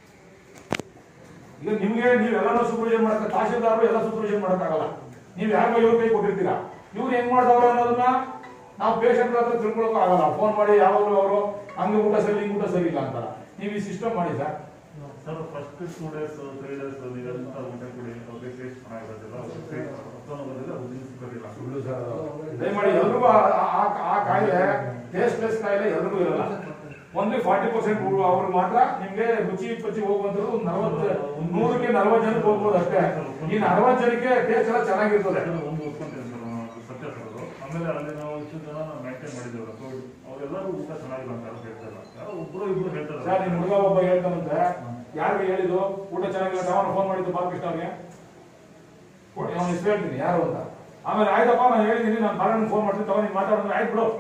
ಈಗ ನಿಮ್ಗೆ ನೀವೆಲ್ಲ ಸೂಪರ್ವಿಷನ್ ಮಾಡಕ್ಕೆ ತಹಶೀಲ್ದಾರರು ಎಲ್ಲ ಸೂಪರ್ವಿಷನ್ ಮಾಡಕ್ಕಾಗಲ್ಲ ನೀವು ಯಾರಿಗೋ ಇವ್ರ ಕೈ ಕೊಟ್ಟಿರ್ತೀರಾ ಇವ್ರು ಹೆಂಗ್ ಮಾಡ್ದವ್ರು ಅನ್ನೋದನ್ನ ನಾವು ಪೇಷಂಟ್ ಹತ್ರ ತಿಳ್ಕೊಳಕ್ಕೂ ಆಗಲ್ಲ ಫೋನ್ ಮಾಡಿ ಯಾವಾಗಲೂ ಅವರು ಹಂಗೆ ಊಟ ಸರಿ ಹಿಂಗ್ ಊಟ ಸರಿ ಇಲ್ಲ ಅಂತಾರ ನೀವು ಈ ಸಿಸ್ಟಮ್ ಮಾಡಿ sir sir first two days three days ನೀವೆಂತ ಊಟ ಕೊಡಿ ಅವ್ರಿಗೆ ಟೇಸ್ಟ್ ಚೆನ್ನಾಗಿರೋದಿಲ್ಲ ಅವ್ರಿಗೆ ಬಂದಿಲ್ಲ ಉದ್ದಿನ ಬರಿಲ್ಲ ಸುಳ್ಳು ಸರ್ ದಯಮಾಡಿ ಎಲ್ರಿಗೂ ಆ- ಆ- ಆ ಕಾಯಿಲೆ ಟೇಸ್ಟ್ಲೆಸ್ ಕಾಯಿಲೆ ಎಲ್ರಿಗೂ ಇರಲ್ಲ ಒಂದೇ ಫಾರ್ಟಿ ಪರ್ಸೆಂಟ್ ಅವ್ರು ಮಾತ್ರ ನಿಮ್ಗೆ ರುಚಿ ಪಚ್ಚಿ ಹೋಗುವಂತದ್ದು ಒಂದು ನಲವತ್ತು ನೂರಕ್ಕೆ ನಲವತ್ತು ಜನಕ್ಕೆ ಹೋಗ್ಬೋದು ಅಷ್ಟೇ ಇನ್ನು ಅರವತ್ತು ಜನಕ್ಕೆ ಟೇಸ್ಟ್ ಎಲ್ಲ ಚೆನ್ನಾಗಿರ್ತದೆ ಅದನ್ನ ಒಂದು ಒಪ್ಕೊಂತೀನಿ ಸರ್ ನಾನು, ಅದು ಸತ್ಯ ಸರ್ ಅದು. ಆಮೇಲೆ ಅಲ್ಲಿ ನಾವು ಇಷ್ಟು ಜನ ನಾವು ಮೇಂಟೈನ್ ಮಾಡಿದ್ದೇವೆ ಕೋವಿಡ್ ಅವರೆಲ್ಲರೂ ಊಟ ಚೆನ್ನಾಗಿಲ್ಲ ಅಂತ ಯಾರು ಹೇಳ್ತಾ ಇಲ್ಲ ಯಾರೋ ಒಬ್ರು ಇಬ್ರು ಹೇಳ್ತಾರೆ ಸರ್ ನಿಮ್ ಹುಡುಗ ಒಬ್ಬ ಹೇಳ್ತಾನಂತೆ ಯಾರಿಗೆ ಹೇಳಿದ್ದು ಊಟ ಚೆನ್ನಾಗಿಲ್ಲ ಅವನು ಫೋನ್ ಮಾಡಿದ್ದು ಬಾಲಕೃಷ್ಣ ಅವ್ರಿಗೆ ಅವನ ಹೆಸರು ಹೇಳ್ತೀನಿ ಯಾರು ಅಂತ ಆಮೇಲೆ ಆಯ್ತಪ್ಪ ನಾನು ಹೇಳಿದ್ದೀನಿ ನಾನು ಬಾಲಣ್ಣ ಫೋನ್ ಮಾಡ್ತೀನಿ ತಗೊಂಡು ನೀನು ಮಾತಾಡೋದು ಆಯ್ತು ಬಿಡು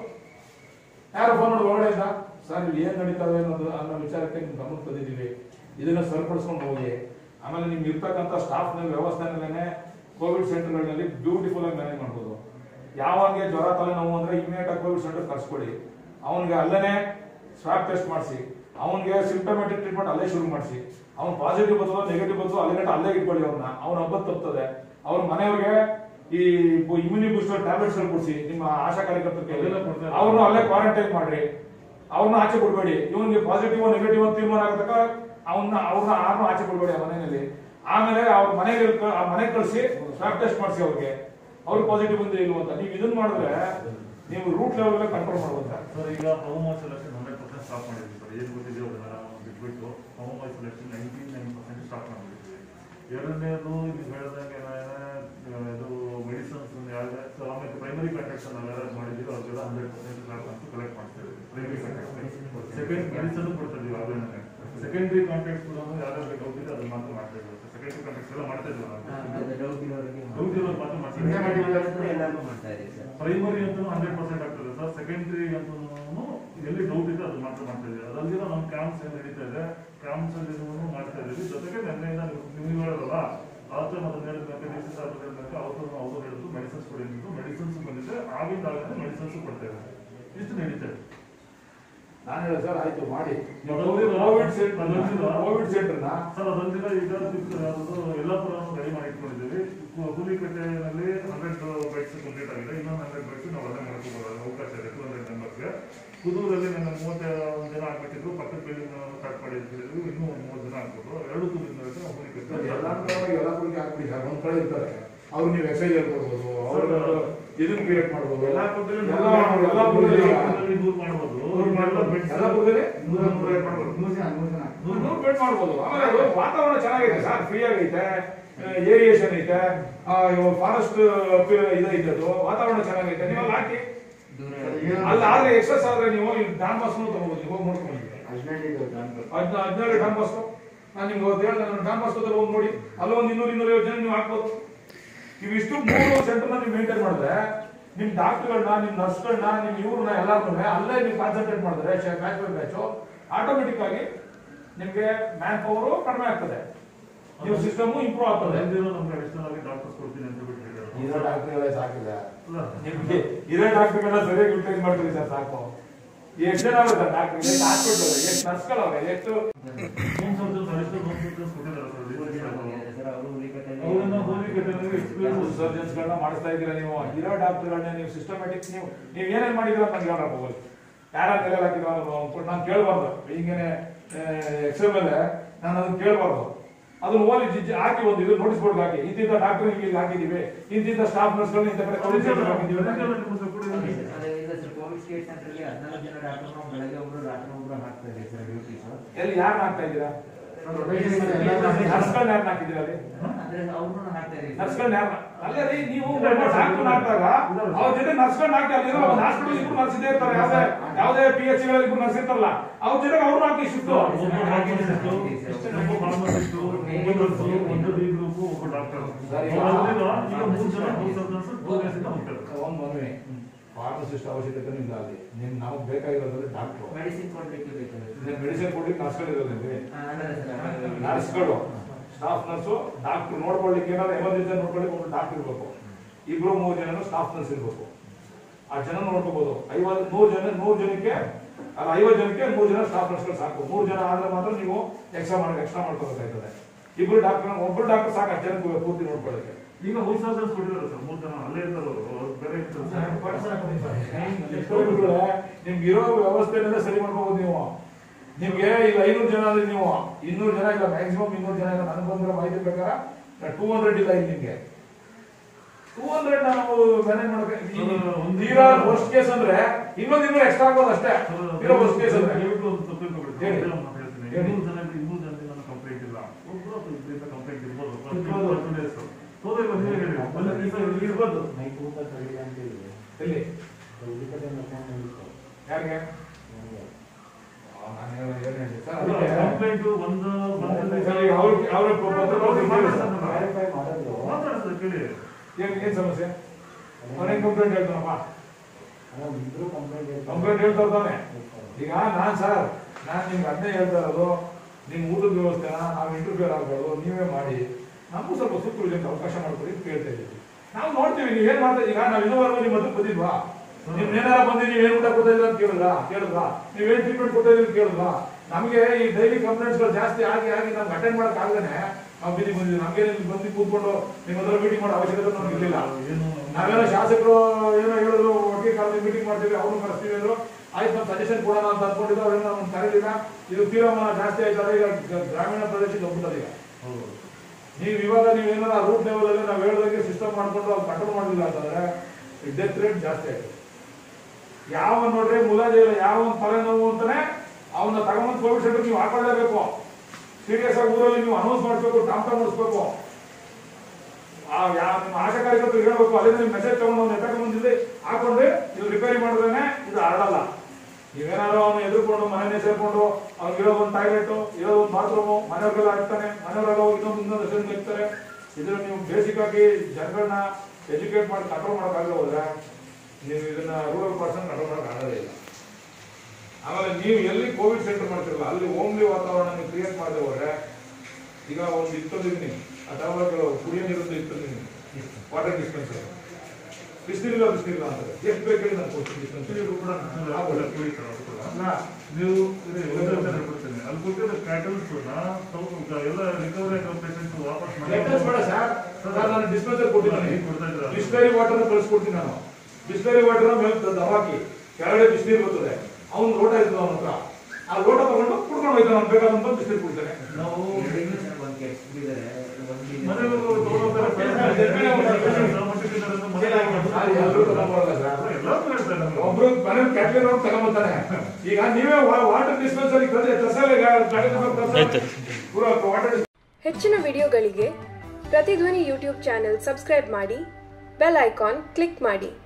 ಯಾರು ಫೋನ್ ಮಾಡಿ ಒಳಗಡೆ ಇದ್ದ ಸರ್ ಇಲ್ಲಿ ಏನ್ ನಡೀತದೆ ಅನ್ನೋದು ಅನ್ನೋ ವಿಚಾರಕ್ಕೆ ನಿಮ್ ಗಮನಕ್ಕೆ ತಂದಿದ್ದೀವಿ ಇದನ್ನ ಸರಿಪಡಿಸ್ಕೊಂಡು ಹೋಗಿ ಆಮೇಲೆ ನಿಮ್ಗೆ ಇರ್ತಕ್ಕಂಥ ಸ್ಟಾಫ್ ವ್ಯವಸ್ಥೆನಲ್ಲೇ ಕೋವಿಡ್ ಸೆಂಟರ್ಗಳಲ್ಲಿ ಬ್ಯೂಟಿಫುಲ್ ಆಗಿ ಮ್ಯಾನೇಜ್ ಮಾಡ್ಬೋದು ಯಾವಾಗೆ ಜ್ವರ ತಲೆನೋವು ಅಂದ್ರೆ ಇಮಿಡಿಯೇಟ್ ಆಗಿ ಕೋವಿಡ್ ಸೆಂಟರ್ ಕರ್ಸ್ಕೊಡಿ ಅವನಿಗೆ ಅಲ್ಲೇ ಸ್ವಾಬ್ ಟೆಸ್ಟ್ ಮಾಡಿಸಿ ಅವನಿಗೆ ಸಿಂಟಮೆಟಿಕ್ ಟ್ರೀಟ್ಮೆಂಟ್ ಅಲ್ಲೇ ಶುರು ಮಾಡಿಸಿ ಅವ್ನು ಪಾಸಿಟಿವ್ ಬರ್ತದೋ ನೆಗೆಟಿವ್ ಬರ್ತದೋ ಅಲ್ಲೇ ಅಲ್ಲೇ ಇಟ್ಕೊಳ್ಳಿ ಅವ್ರನ್ನ ಅವ್ನ ಹಬ್ಬದ ತಪ್ತದೆ ಅವ್ರ ಮನೆಯವ್ರಿಗೆ ಈ ಇಮ್ಯುನಿ ಬೂಸ್ಟರ್ ಟ್ಯಾಬ್ಲೆಟ್ಸ್ ಕೊಡಿಸಿ ನಿಮ್ಮ ಆಶಾ ಕಾರ್ಯಕರ್ತರ ಅದೆಲ್ಲ ಕೊಡ್ತಾರೆ. ಅವ್ರನ್ನ ಅಲ್ಲೇ ಕ್ವಾರಂಟೈನ್ ಮಾಡ್ರಿ ಅವ್ರನ್ನ ಆಚೆ ಬಿಡ್ಬೇಡಿ ಇವನಿಗೆ ಪಾಸಿಟಿವ್ ನೆಗೆಟಿವ್ ಅಂತ ತೀರ್ಮಾನ ಆಗತಕ್ಕ ಅವನ್ನ ಅವ್ರನ್ನ ಆರ್ನು ಆಚೆ ಬಿಡ್ಬೇಡಿ ಆ ಮನೆಯಲ್ಲಿ ಆಮೇಲೆ ಅವ್ರ ಮನೆಗೆ ಇರ್ಕ- ಆ ಮನೆಗೆ ಕಳಿಸಿ ಸ್ವಾಬ್ ಟೆಸ್ಟ್ ಮಾಡಿಸಿ ಅವ್ರಿಗೆ ಅವ್ರಿಗೆ ಪಾಸಿಟಿವ್ ಬಂದ್ರೆ ಇಲ್ವ ಅಂತ ನೀವು ಇದನ್ನ ಮಾಡಿದ್ರೆ ನೀವು ರೂಟ್ ಲೆವೆಲ್ ಕಂಟ್ರೋಲ್ ಮಾಡುವಂತ ಸರ್ ಈಗ home isolation hundred percent stop ಮಾಡಿದ್ವಿ ಸರ್ ಏನು ಗೊತ್ತಿದೆಯೋ ಅದನ್ನೆಲ್ಲ ನಾವು ಬಿಟ್ಬಿಟ್ಟು home isolation ninety nine percent stop ಮಾಡಿಬಿಟ್ಟಿದ್ವಿ ಎರಡನೇದು ಇದು ಹೇಳಿದಂಗೆ ಏನಾದ್ರೆ ಇದು ಮೆಡಿಸಿನ್ಸ್ ಯಾವ್ದು ಸೊ ಆಮೇಲೆ ಪ್ರೈಮರಿ ಕಾಂಟ್ಯಾಕ್ಟ್ಸ್ ನಾವೆಲ್ಲ ಮಾಡಿದ್ದೀವಿ ಅವ್ರಿಗೆಲ್ಲ ಹಂಡ್ರೆಡ್ ಪರ್ಸೆಂಟ್ ಸ್ಟಾಪ್ ಅಂತ ಕಲೆಕ್ಟ್ ಮಾಡ್ತಾ ಇದ್ದೀವಿ ಪ್ರೈಮರಿ ಕಾಂಟ್ಯಾಕ್ಟ್ಸ್ ಸೆಕೆಂಡ್ ಮೆಡಿಸನ್ ಕೊಡ್ತಾ ಇದೀವಿ ಅವೇನೇ ಸೆಕೆಂಡರಿ ಕಾಂಟ್ಯಾಕ್ಟ್ಸ್ ಕೂಡ ಯಾವ್ದಾದ್ರು ಡೌಟ್ ಇದೆ ಅದನ್ನ ಮಾತ್ರ ಮಾಡ್ತಾ ಇದ್ದೀವಿ ಸೆಕೆಂಡರಿ ಕಾಂಟ್ಯಾಕ್ಟ್ಸ್ ಎಲ್ಲ ಮಾಡ್ತಾ ಇದ್ದೀವಿ ನಾವು ಡೌಟ್ ಇರೋರಿಗೆ ಡೌಟ್ ಇರೋದು ಮಾತ್ರ ಮಾಡ್ತಾ Symptomatic ಇದ್ದೀವಿ ಇರೋದು ಎಲ್ಲಾನು ಮಾಡ್ತಾ ಇದೀವಿ ಸರ್ ಪ್ರೈಮರಿ ಅಂತೂ ಹಂಡ್ರೆಡ್ ಪರ್ಸೆಂಟ್ ಆಗ್ತದೆ ಸರ್ ಸೆಕೆಂಡರಿ ಅಂತೂ ಎಲ್ಲಿ ಡೌಟ್ ಇದೆ ಅದು ಮಾತ್ರ ಮಾಡ್ತಾ ಇದ್ದೀವಿ ಅದರಲ್ಲಿರೋ ನಮ್ಮ ಕ್ಯಾಂಪ್ಸ್ ಏನು ನಡೀತಾ ಇದೆ ಕ್ಯಾಂಪ್ಸ್ ಅಲ್ಲಿ ಮಾಡ್ತಾ ಇದ್ದೀವಿ ಜೊತೆಗೆ ನಿನ್ನೆಯಿಂದ ನೀವು ನೀವು ಹೇಳೋದಲ್ಲ ಅವತ್ತು ಮತ್ತೆ ಹೇಳಿದ್ಮೇಲೆ ಡಿ ಸಿ ಸಾಹೇಬ್ ಹೇಳಿದ್ಮೇಲೆ ಅವತ್ತು ಅವರು ಹೇಳಿದ್ರು ಮೆಡಿಸಿನ್ಸ್ ಕೊಡಿ ಅಂದಿದ್ರು ಮೆಡಿಸಿನ್ಸ್ ಬಂದಿದೆ ಆಗಿಂದ ಆಗಲೇ ಮೆಡಿಸಿನ್ಸ್ ಕೊಡ್ತಾ ಇದ್ದಾರೆ ಇಷ್ಟು ನಡೀತಾ ಇದೆ ನಾನು ಹೇಳ ಸರ್ ಆಯ್ತು ಮಾಡಿ ಅದೊಂದಿಲ್ಲ. ಕೋವಿಡ್ ಸೆಂಟರ್ ಅದೊಂದಿಲ್ಲ. ಕೋವಿಡ್ ಸೆಂಟರ್ನ ಸರ್ ಅದೊಂದಿನ ಈಗ ಯಾವುದು ಎಲ್ಲಾಪುರ ರೆಡಿ ಮಾಡಿ ಇಟ್ಕೊಂಡಿದ್ದೀವಿ ಹುಲಿಕಟ್ಟೆನಲ್ಲಿ ಹಂಡ್ರೆಡ್ ಬೆಡ್ಸ್ ಕಂಪ್ಲೀಟ್ ಆಗಿದೆ ಇನ್ನೊಂದು ಹಂಡ್ರೆಡ್ ಬೆಡ್ಸ್ ನಾವು ಅಲ್ಲೇ ಮಾಡ್ಕೋಬೋದು ಅವಕಾಶ ಇದೆ ಟೂ ಹಂಡ್ರೆಡ್ ಮೆಂಬರ್ಸ್ಗೆ ಕುದೂರಲ್ಲಿ ನನ್ನ ಮೂವತ್ತ ಒಂದು ಜನ ಹಾಕ್ಬಿಟ್ಟಿದ್ರು ಪಕ್ಕದ ಬಿಲ್ಡಿಂಗ್ ಸ್ಟಾರ್ಟ್ ಮಾಡಿದ್ರು ಇನ್ನೂ ಒಂದು ಮೂವತ್ತು ಜನ ಹಾಕ್ಬೋದು ಎರಡು ಕುದಿನಲ್ಲಿ ನಾವು ಹುಲಿಕಟ್ಟೆ ಎಲ್ಲ ಎಲ್ಲ ಕುರಿಗೆ ಹಾಕ್ಬಿಡಿ ಸರ್ ಒಂದ್ ಕಡೆ ಇರ್ತಾರೆ ಅವ್ರು ನೀವು ಎಕ್ಸೈಸ್ ಹೇಳ್ಕೊಡ್ಬೋದು ಅವ್ರ ಇದನ್ನ ಕ್ರಿಯೇಟ್ ಮಾಡ್ಬೋದು ಎಲ್ಲಾ ಕುರಿದಲ್ಲೂ ಎಲ್ಲ ಎಲ್ಲ ಕುರಿದಲ್ಲಿ ಕುದೂರಲ್ಲಿ ದೂರ ಮಾಡ್ಬೋದು ಎಲ್ಲ ಬೆಡ್ಸ್ ಎಲ್ಲ ಕುರಿದಲ್ಲಿ ನೂರ ನೂರ ಐದು ಮಾಡ್ಬೋದು ನೂರು ಜನ ನೂರು ಜನ ನೂರು ನೂರು ಬೆಡ್ ಮಾಡ್ಬೋದು ಆಮೇಲೆ ಅದು ವಾತಾವರಣ ಚೆನ್ನಾಗಿದೆ ಸರ್ ಫ್ರೀ ಆಗೈತೆ ಏರಿಯೇಷನ್ ಐತೆ ಫಾರೆಸ್ಟ್ ಇದೈತೆ ಅದು ವಾತಾವರಣ ಚೆನ್ನಾಗೈತೆ ನೀವು ಅಲ್ಲಿ ಹಾಕಿ ದೂರ ಅಲ್ಲಿ ಆದ್ರೆ ಎಕ್ಸಸ್ ಆದ್ರೆ ನೀವು ಇಲ್ಲಿ ಡಾನ್ ಬಾಸ್ನು ತಗೋಬೋದು ನೀವು ಹೋಗಿ ನೋಡ್ಕೊಂಡು ಹದಿನೆಂಟು ಇದೆ ಅಂತ ಹದಿನ ಹದಿನೇಳು ಡಾನ್ ಬಾಸ್ಕೋ ನಾನು ನಿಮ್ಗೆ ಅವತ್ತು ಹೇಳ್ದೆ ನಾನು ಡಾನ್ ಬಾಸ್ಕೋದಲ್ಲಿ ಹೋಗಿ ನೋಡಿ ಅಲ್ಲೂ ಒಂದು ಇನ್ನೂರು ಇನ್ನೂರೈವತ್ತು ಜನ ನೀವು ಹಾಕ್ಬೋದು ಇವಿಷ್ಟು ಮೂರು ಸೆಂಟರ್ನ ನೀವು ಮೇಂಟೈನ್ ಮಾಡಿದ್ರೆ ನಿಮ್ ಡಾಕ್ಟರ್ಗಳನ್ನ ನಿಮ್ ನರ್ಸ್ಗಳನ್ನ ನಿಮ್ ಇವ್ರನ್ನ ಎಲ್ಲಾರ್ನೂ ಅಲ್ಲೇ ನೀವು ಕಾನ್ಸಂಟ್ರೇಟ್ ಮಾಡಿದ್ರೆ ಬ್ಯಾಚ್ ಬೈ ಬ್ಯಾಚು ಆಟೋಮೆಟಿಕ್ ಆಗಿ ನಿಮ್ಗೆ ಮ್ಯಾನ್ ಪವರು ಕಡಿಮೆ ಆಗ್ತದೆ ನೀವು ಸಿಸ್ಟಮ್ ಇಂಪ್ರೂವ್ ಆಗ್ತದೆ ಅಲ್ಲಿರೋ ನಮ್ಗೆ ಅಡಿಷನಲ್ ಆಗಿ ಡಾಕ್ಟರ್ಸ್ ಕೊಡ್ತೀನಿ ಅಂತ ಬಿಟ್ಟು ಹೇಳಿದ್ರು ಇರೋ ಡಾಕ್ಟರ್ಗಳೇ ಸಾಕಿಲ್ಲ ಅಲ್ಲ ನಿಮ್ಗೆ ಇರೋ ಡಾಕ್ಟರ್ಗಳನ್ನ ಸರಿಯಾಗಿ ಯೂಟಿಲೈಸ್ ಮಾಡ್ತೀವಿ ಸರ್ ಸಾಕು ಎಷ್ಟು ಜನ ಅವ್ರೆ ಸರ್ ಡಾಕ್ಟರ್ ಎಷ್ಟು ಹಾಸ್ಪಿಟಲ್ ಎಷ್ಟು ನರ್ಸ್ಗಳವ್ರೆ ಎಷ್ಟು home surgeons additional home surgeons ಕೊಟ್ಟಿದ್ದಾರೆ ಸರ್ ಡಿವೈಸ್ ಸರ್ ಅವರು ಹುಲಿಕಟ್ಟೆಯಲ್ಲಿ ಅವ್ರನ್ನ ಹೋಲಿಕಟ್ಟೆನಲ್ಲಿ ಎಕ್ಸ್ಪೀರಿಯನ್ಸ್ ಸರ್ಜನ್ಸ್ಗಳನ್ನ ಮಾಡಿಸ್ತಾ ಇದ್ದೀರಾ ನೀವು ಇರೋ ಡಾಕ್ಟರ್ಗಳನ್ನ ನೀವು ಸಿಸ್ಟಮ್ಯಾಟಿಕ್ ನೀವು ನೀವು ಏನೇನ್ ಮಾಡಿದಿರ ಅಂತ ಹೇಳಕ್ ಹೋಗಲ್ಲ ಯಾರ ತಲೆ ಹಾಕಿದ್ರು ನಾನು ಕೇಳಬಾರ್ದು ಹಿಂಗೇನೆ ಎಕ್ಸ್ ಮೇಲೆ ನಾನು ಅದನ್ನ ಕೇಳಬಾರ್ದು ಅದನ್ನ ಓಲಿ ಜಿಜ್ಜಿ ಹಾಕಿ ಒಂದು ಇದು ನೋಟಿಸ್ ಬೋರ್ಡ್ ಹಾಕಿ ಇಂತಿಂತ ಡಾಕ್ಟರ್ ಹಿಂಗೆ ಇಲ್ಲಿ ಹಾಕಿದೀವಿ ಇಂತಿಂತ ಸ್ಟಾಫ್ ನರ್ಸ್ಗಳನ್ನ ಇಂಥ ಕಡೆ ಕೋವಿಡ್ ಸೆಂಟರ್ ಹಾಕಿದೀವಿ ಅಂತ ಅದಕ್ಕೆಲ್ಲ ನಿಮ್ಮ ಹೆಸರು ಕೊಡಿ. ಅದೇ ಇದೆ ಸರ್ ಕೋವಿಡ್ ಕೇರ್ ಸೆಂಟರ್ಗೆ ಹದಿನಾಲ್ಕು ಜನ ಡಾಕ್ಟರ್ ಬೆಳಗ್ಗೆ ಒಬ್ರು ರಾತ್ರಿ ಒಬ್ರು ಹಾಕ್ತಾ ಇದೆ ಸರ್ ಡ್ಯೂಟೀಸ್ ಎಲ್ಲಿ ಯಾರು ಹಾಕ್ತಾ ಇದ್ದೀರಾ ರೊಟೇಷನ್ ಮೇಲೆ ಎಲ್ಲ ಮಾಡ್ತಾರೆ. ನರ್ಸ್ಗಳನ್ನ ಯಾರು ಹಾಕಿದ್ದೀರಾ ಅಲ್ಲಿ ಅಂದ್ರೆ ಅವ್ರನ್ನ ಹಾಕ್ತಾ ಇದೆ ನರ್ಸ್ಗಳನ್ನ ಯಾರು ಅಲ್ಲೇ ರೀ ನೀವು ಡಾಕ್ಟರ್ ಹಾಕಿದಾಗ ಅವ್ರ ಜೊತೆ ನರ್ಸ್ಗಳನ್ನ ಹಾಕಿ ಅಲ್ಲಿ ಒಂದು ಹಾಸ್ಪಿಟಲ್ ಇಬ್ರು ನರ್ಸ್ ಇದ್ದೇ ಇರ್ತಾರೆ ಯಾವ್ದೇ ಯಾವ್ದೇ ಪಿ ಎಚ್ ಗಳಲ್ಲಿ ಇಬ್ರು ನರ್ಸ್ ಇರ್ತಾರಲ್ಲ ಅವ್ರ ಜೊತೆ ಅವ್ರು ಹಾಕಿ ಶಿಫ್ಟ್ ಒಬ್ಬ pharmacist, ಒಬ್ಬ pharmacist, ಒಬ್ಬ nurse, ಒಂದು ಡಿ ಗ್ರೂಪ್ ಒಬ್ಬ ಡಾಕ್ಟರ್ ಸರಿ. ಈಗ ಮೂರು ಜನ ಮೂರು ಸರ್ಜನ್ಸ್ ಮೂರು ಹೆಸರಿಂದ ಹೋಗ್ತಾರೆ ಒಂದ್ ಮನವಿ ಫಾರ್ಮಸಿಸ್ಟ್ ಅವಶ್ಯಕತೆ ಇಲ್ಲ ಅಲ್ಲಿ ನಿಮ್ ನಮಗ್ ಬೇಕಾಗಿರೋದ್ರೆ ಡಾಕ್ಟ್ರು ಮೆಡಿಸಿನ್ ಕೊಡ್ಲಿಕ್ಕೆ ಬೇಕಾಗುತ್ತೆ ಮೆಡಿಸಿನ್ ಕೊಡ್ಲಿಕ್ಕೆ ನರ್ಸ್ಗಳು ಇರೋದಿಲ್ರಿ ಆ, ಅಂದ್ರೆ ಸರ್ ನರ್ಸ್ಗಳು ಸ್ಟಾಫ್ ನರ್ಸು ಡಾಕ್ಟರ್ ನೋಡ್ಕೊಳ್ಳಿಕ್ಕೆ ಏನಾದ್ರು ಎಮರ್ಜೆನ್ಸಿ ನೋಡ್ಕೊಳ್ಳಿಕ್ಕೆ ಒಬ್ಬರು ಡಾಕ್ಟರ್ ಇರ್ಬೇಕು ಇಬ್ರು ಮೂರು ಜನ ಸ್ಟಾಫ್ ನರ್ಸ್ ಇರ್ಬೇಕು ಆ ಜನ ನೋಡ್ಕೋಬಹುದು ಐವತ್ತು ನೂರು ಜನ ನೂರು ಜನಕ್ಕೆ ಅಲ್ಲ ಐವತ್ತು ಜನಕ್ಕೆ ಮೂರು ಜನ ಸ್ಟಾಫ್ ನರ್ಸ್ಗಳು ಸಾಕು ಮೂರು ಜನ ಆದ್ರೆ ಮಾತ್ರ ನೀವು ಎಕ್ಸ್ಟ್ರಾ ಮಾಡಿ ಎಕ್ಸ್ಟ್ರಾ ಮಾಡ್ಕೋಬೇಕಾಗ್ತದೆ ಇಬ್ರು ಡಾಕ್ಟರ್ ಒಬ್ರು ಡಾಕ್ಟರ್ ಸಾಕು ಹತ್ತು ಜನಕ್ಕೆ ಪೂರ್ತಿ ನೋಡ್ಕೊಳ್ಳಿಕ್ಕೆ ಈಗ ಮೂರು ಸರ್ಜನ್ಸ್ ಕೊಟ್ಟಿದ್ದಾರೆ ಸರ್ ಮೂರು ಜನ ಅಲ್ಲೇ ಇರ್ತಾರೆ ಅವ್ರು ಬೇರೆ ಇರ್ತಾರೆ ನಿಮ್ಗೆ ಇರೋ ವ್ಯವಸ್ಥೆನೆಲ್ಲ ಸರಿ ಮಾಡ್ಕೋಬಹುದು ನೀವು ನಿಮ್ಗೆ ಈಗ ಐನೂರು ಜನ ಅಂದ್ರೆ ನೀವು ಇನ್ನೂರು ಜನ ಇಲ್ಲ ಮ್ಯಾಕ್ಸಿಮಮ್ ಇನ್ನೂರು ಜನ ಇಲ್ಲ ನನಗೆ ಬಂದಿರೋ ಮಾಹಿತಿ ಪ್ರಕಾರ ಟೂ ಹಂಡ್ರೆಡ್ ಇಲ್ಲ ಇಲ್ಲಿ ನಿಮ್ಗೆ ಟೂ ಹಂಡ್ರೆಡ್ ನಾವು ಮ್ಯಾನೇಜ್ ಮಾಡಕ್ಕೆ ಒಂದು ತೀರಾ ವರ್ಸ್ಟ್ ಕೇಸ್ ಅಂದ್ರೆ ಇನ್ನೊಂದು ಇನ್ನೂರು ಎಕ್ಸ್ಟ್ರಾ ಆಗೋದು ಅಷ್ಟೇ ತೀರಾ ವರ್ಸ್ಟ್ ಕೇಸ್ ಅಂದ್ರೆ ದಯವಿಟ್ಟು ಒಂದು ತಪ್ಪು ತಿಳ್ಕೊಬೇಡಿ. ಹೇಳಿ. ಒಂದೇ ಒಂದು ಮಾತು ಹೇಳ್ತೀನಿ. ಹೇಳಿ. ಇನ್ನೂರು ಜನ ಇದ್ರೆ ಇನ್ನೂರು ಜನದಿಂದ ನಾನು ಕಂಪ್ಲೇಂಟ್ ಇಲ್ಲ ಒಬ್ಬರು ಅಥವಾ ಇಬ್ಬರಿಂದ ಕಂಪ್ಲೇಂಟ್ ಇರ್ಬೋದು ಇರ್ಬೋದು. ಹೋದ್ರೆ ಬಂದು ಹೇಳಿ ಒಂದು ದಿವಸ ಇರ್ಬೋದು ಎಲ್ಲಿ ಯಾರಿಗೆ ಆ, ನಾನು ಹೇಳೋದು ಏನ್ ಹೇಳಿ ಸರ್ ಅದಕ್ಕೆ ಕಂಪ್ಲೇಂಟ್ ಒಂದು ಬಂದ್ರೆ ಸರಿ, ಅವ್ರು- ಅವ್ರ ಪತ್ರ ಕೊಟ್ಟು ಮಾತಾಡ್ತಾರೆ ಕೇಳಿ ಏನ್ ಏನ್ ಸಮಸ್ಯೆ ಅವನೇನ್ ಕಂಪ್ಲೇಂಟ್ ಹೇಳ್ತಾನಪ್ಪ ಕಂಪ್ಲೇಂಟ್ ಹೇಳ್ತಾ ಇರ್ತಾನೆ ಈಗ ನಾನ್ ಸರ್ ನಾನ್ ನಿಮ್ಗೆ ಅದನ್ನೇ ಹೇಳ್ತಾ ಇರೋದು ನಿಮ್ ಊಟದ ವ್ಯವಸ್ಥೆನ ನಾವು ಇಂಟರ್ಫಿಯರ್ ಆಗ್ಬಾರ್ದು ನೀವೇ ಮಾಡಿ ನಮಗೂ ಸ್ವಲ್ಪ ಸೂಪರ್ವಿಷನ್ ಅವಕಾಶ ಮಾಡ್ಕೊಡಿ ಅಂತ ಕೇಳ್ತಾ ಇದ್ದೀವಿ ನಾವು ನೋಡ್ತೀವಿ ನೀವ್ ಏನ್ ಮಾಡ್ತಾ ಈಗ ನಾವ್ ಇದುವರೆಗೂ ನಿಮ್ಮ ಹತ್ರ ಬಂದಿದ್ವಾ ನಿಮ್ ಏನಾರ ಬಂದಿ ನೀವ್ ಏನ್ ಊಟ ಕೊಡ್ತಾ ಇಲ್ಲ ಅಂತ ಕೇಳಿದ್ರ ಕೇಳಿದ್ರ ನೀವೇನ್ ಟ್ರೀಟ್ಮೆಂಟ್ ಕೊಡ್ತಾ ಇದ್ರಿ ಕೇಳಿದ್ರ ನಮಗೆ ಈ ಡೈಲಿ ಕಂಪ್ಲೇಂಟ್ಸ್ ಗಳು ಜಾಸ್ತಿ ಆಗಿ ಆಗಿ ನಮ್ಗೆ ಅಟೆಂಡ್ ಮಾಡಕ್ ಆಗದೇನೆ ನಾವು ಬಿದಿ ಬಂದಿದ್ವಿ ನಮ್ಗೆ ಇಲ್ಲಿ ಬಂದು ಕೂತ್ಕೊಂಡು ನಿಮ್ಮ ಹತ್ರ ಮೀಟಿಂಗ್ ಮಾಡೋ ಅವಶ್ಯಕತೆ ನಮ್ಗೆ ಇರ್ಲಿಲ್ಲ ಏನು ನಾವೆಲ್ಲ ಶಾಸಕರು ಏನೋ ಹೇಳಿದ್ರು ಒಟ್ಟಿಗೆ ಕಾಲದಲ್ಲಿ ಮೀಟಿಂಗ್ ಮಾಡ್ತೀವಿ ಅವ್ರನ್ನ ಕರೆಸ್ತೀವಿ ಅಂದ್ರು ಆಯ್ತು ನಾವು ಸಜೆಷನ್ ಕೊಡೋಣ ಅಂತ ಅನ್ಕೊಂಡಿದ್ದು ಅವ್ರನ್ನ ನಮ್ಮನ್ನ ಕರೀಲಿಲ್ಲ ಇದು ತೀರ್ಮಾನ ಜಾಸ್ತಿ ಆಯ್ತಲ್ಲ ಈಗ ಗ- ಗ್ರಾಮೀಣ ಪ್ರದೇಶಕ್ಕೆ ಹೋಗ್ಬಿಟ್ಟದೆ ಈಗ ಹೌದು ನೀವು ಇವಾಗ ನೀವು ಏನಾರ ರೂಟ್ ಲೆವೆಲ್ ಅಲ್ಲಿ ನಾವು ಹೇಳ್ದಾಗೆ ಸಿಸ್ಟಮ್ ಮಾಡ್ಕೊಂಡು ಅವ್ರು ಕಂಟ್ರೋಲ್ ಮಾಡಲಿಲ್ಲ ಅಂತಂದ್ರೆ ಡೆತ್ ರೇಟ್ ಜಾಸ್ತಿ ಆಯ್ತು ಯಾವ ನೋಡ್ರಿ ಮುಲಾಜಿ ಇಲ್ಲ ಯಾವ ಒಂದು ತಲೆನೋವು ಅಂತಾನೆ ಅವನ್ನ ತಗೊಂಬಂದು ಕೋವಿಡ್ ಸೆಂಟರ್ ನೀವು ಹಾಕೊಳ್ಳೇಬೇಕು ಸೀರಿಯಸ್ ಆಗಿ ಊರಲ್ಲಿ ನೀವು ಅನೌನ್ಸ್ ಮಾಡಿಸ್ಬೇಕು ಟಾಮ್ ಟಾಮ್ ಮಾಡಿಸ್ಬೇಕು ಆ ಯಾವ ನಿಮ್ಮ ಆಶಾ ಕಾರ್ಯಕರ್ತರು ಹೇಳ್ಬೇಕು ಅಲ್ಲಿಂದ ನೀವು ಮೆಸೇಜ್ ತಗೊಂಡು ಒಂದು ಎತ್ತಕ್ಕೆ ಬಂದಿದೆ ಹಾಕೊಂಡ್ರೆ ನೀವು ರಿಪೇರಿ ಮಾಡಿದ್ರೇನೆ ಇದು ಹರಡಲ್ಲ ನೀವೇನಾದ್ರು ಅವನು ಎದುರ್ಕೊಂಡು ಮನೆಯೇ ಸೇರ್ಕೊಂಡು ಅವ್ನಿಗೆ ಇರೋದು ಒಂದು ಟಾಯ್ಲೆಟ್ ಇರೋದು ಒಂದು ಬಾತ್ರೂಮು ಮನೆಯವ್ರಿಗೆಲ್ಲ ಹಾಕ್ತಾನೆ ಮನೆಯವರೆಲ್ಲ ಹೋಗಿ ಇನ್ನೊಂದು ಇನ್ನೊಂದು ಹೆಸರು ಹಾಕ್ತಾರೆ ಇದ್ರ ನೀವು ಬೇಸಿಕ್ ಆಗಿ ಜನಗಳನ್ನ ಎಜುಕೇಟ್ ಮಾಡಿ ಕಂಟ್ರೋಲ್ ಮಾಡೋಕ್ಕಾಗಲ್ಲ ಹೋದ್ರೆ ನೀವು ಇದನ್ನ ರೂರಲ್ ಪರ್ಸನ್ ಕಂಟ್ರೋಲ್ ಮಾಡೋಕೆ ಆಗೋದೇ ಇಲ್ಲ ಆಮೇಲೆ ನೀವು ಎಲ್ಲಿ ಕೋವಿಡ್ ಸೆಂಟರ್ ಮಾಡ್ತಿರಲ್ಲ ಅಲ್ಲಿ ಹೋಮ್ಲಿ ವಾತಾವರಣ ನೀವು ಕ್ರಿಯೇಟ್ ಮಾಡದೆ ಹೋದ್ರೆ ಈಗ ಒಂದು ಇತ್ತೊಂದಿದ್ದೀನಿ ಅಥವಾ ಕುಡಿಯೋ ನೀರೊಂದು ಇತ್ತೊಂದಿದ್ದೀನಿ ವಾಟರ್ ಡಿಸ್ಪೆನ್ಸರ್ ಬಿಸಿಲಿಲ್ಲ ಬಿಸಿಲಿಲ್ಲ ಅಂತಾರೆ ಎಷ್ಟು ಬೇಕು ಹೇಳಿ ನಾನು ಕೊಡ್ತೀನಿ ಡಿಸ್ಪೆನ್ಸರ್ ಇದು ಕೂಡ ನಾನು ಹಾಕ್ಬಿಟ್ಟೆ, ಕೂಲಿ ಸರ್, ಅದು ಕೂಡ. ನೀವು ಇರಿ, ಒಂದೇ ವಿಚಾರ ಹೇಳ್ಬಿಡ್ತೀನಿ. ಅಲ್ಲಿ ಕೊಟ್ಟಿರೋ ಕ್ಯಾಟಲ್ಸ್ ಎಲ್ಲ ರಿಕವರಿ ಆಗೋ ಪೇಷಂಟ್ಸ್ ವಾಪಸ್ ಲೆಟರ್ಸ್ ಬೇಡ ಸರ್ ಸರ್ ನಾನು ಡಿಸ್ಪೆನ್ಸರ್ ಕೊಟ್ಟಿದ್ದೀನಿ ಈಗ ಕೊಡ್ತಾ ಇದ್ದೀರಾ? ಬಿಸ್ಲರಿ ವಾಟರ್ ಕಳಿಸ್ಕೊಡ್ತೀನಿ ನಾನು ಬಿಸ್ಲರಿ ವಾಟರ್ ಮೇಲೆ ದವಾಕಿ ಕೆಳಗಡೆ ಬಿಸಿನೀರು ಬರ್ತದೆ ಅವ್ನು ಲೋಟ ಇರ್ತದೆ ಅವನ ಹತ್ರ ಆ ಲೋಟ ತಗೊಂಡು ಕುಡ್ಕೊಂಡು ಹೋಯ್ತಾನೆ ಅವ್ನು ಬೇಕಾದಂತ ಬಿಸಿನೀರು ಕುಡಿತಾನೆ ನಾವು ಒಂದು ಕೇಸ್ ಇದ್ದಾರೆ ಒಂದು ಮನೆಯವರು ತಗೊಂಡೋಗ್ತಾರೆ, patient ಮಟ್ಟಿಗಿದ್ದಾರೆ ಅಂತ ಮನೆಗೆ ಸರ್, ಎಲ್ರೂ ತಗೊಂಡ್ಬರಲ್ಲ ಸರ್ ಎಲ್ಲರೂ ಹೇಳ್ತಾರೆ ನಮ್ಗೆ. ಒಬ್ರು ಮನೆ ಕ್ಯಾಟ್ಲಿನ್ ಅವ್ರು ತಗೊಂಬರ್ತಾನೆ ಈಗ ನೀವೇ ವಾಟರ್ ಡಿಸ್ಪೆನ್ಸರಿ ತರ್ಸಲ್ಲ ಪೂರ ವಾಟರ್ ಹೆಚ್ಚಿನ ವಿಡಿಯೋಗಳಿಗೆ ಪ್ರತಿಧ್ವನಿ ಯೂಟ್ಯೂಬ್ ಚಾನೆಲ್ ಸಬ್ಸ್ಕ್ರೈಬ್ ಮಾಡಿ ಬೆಲ್ ಐಕಾನ್ ಕ್ಲಿಕ್ ಮಾಡಿ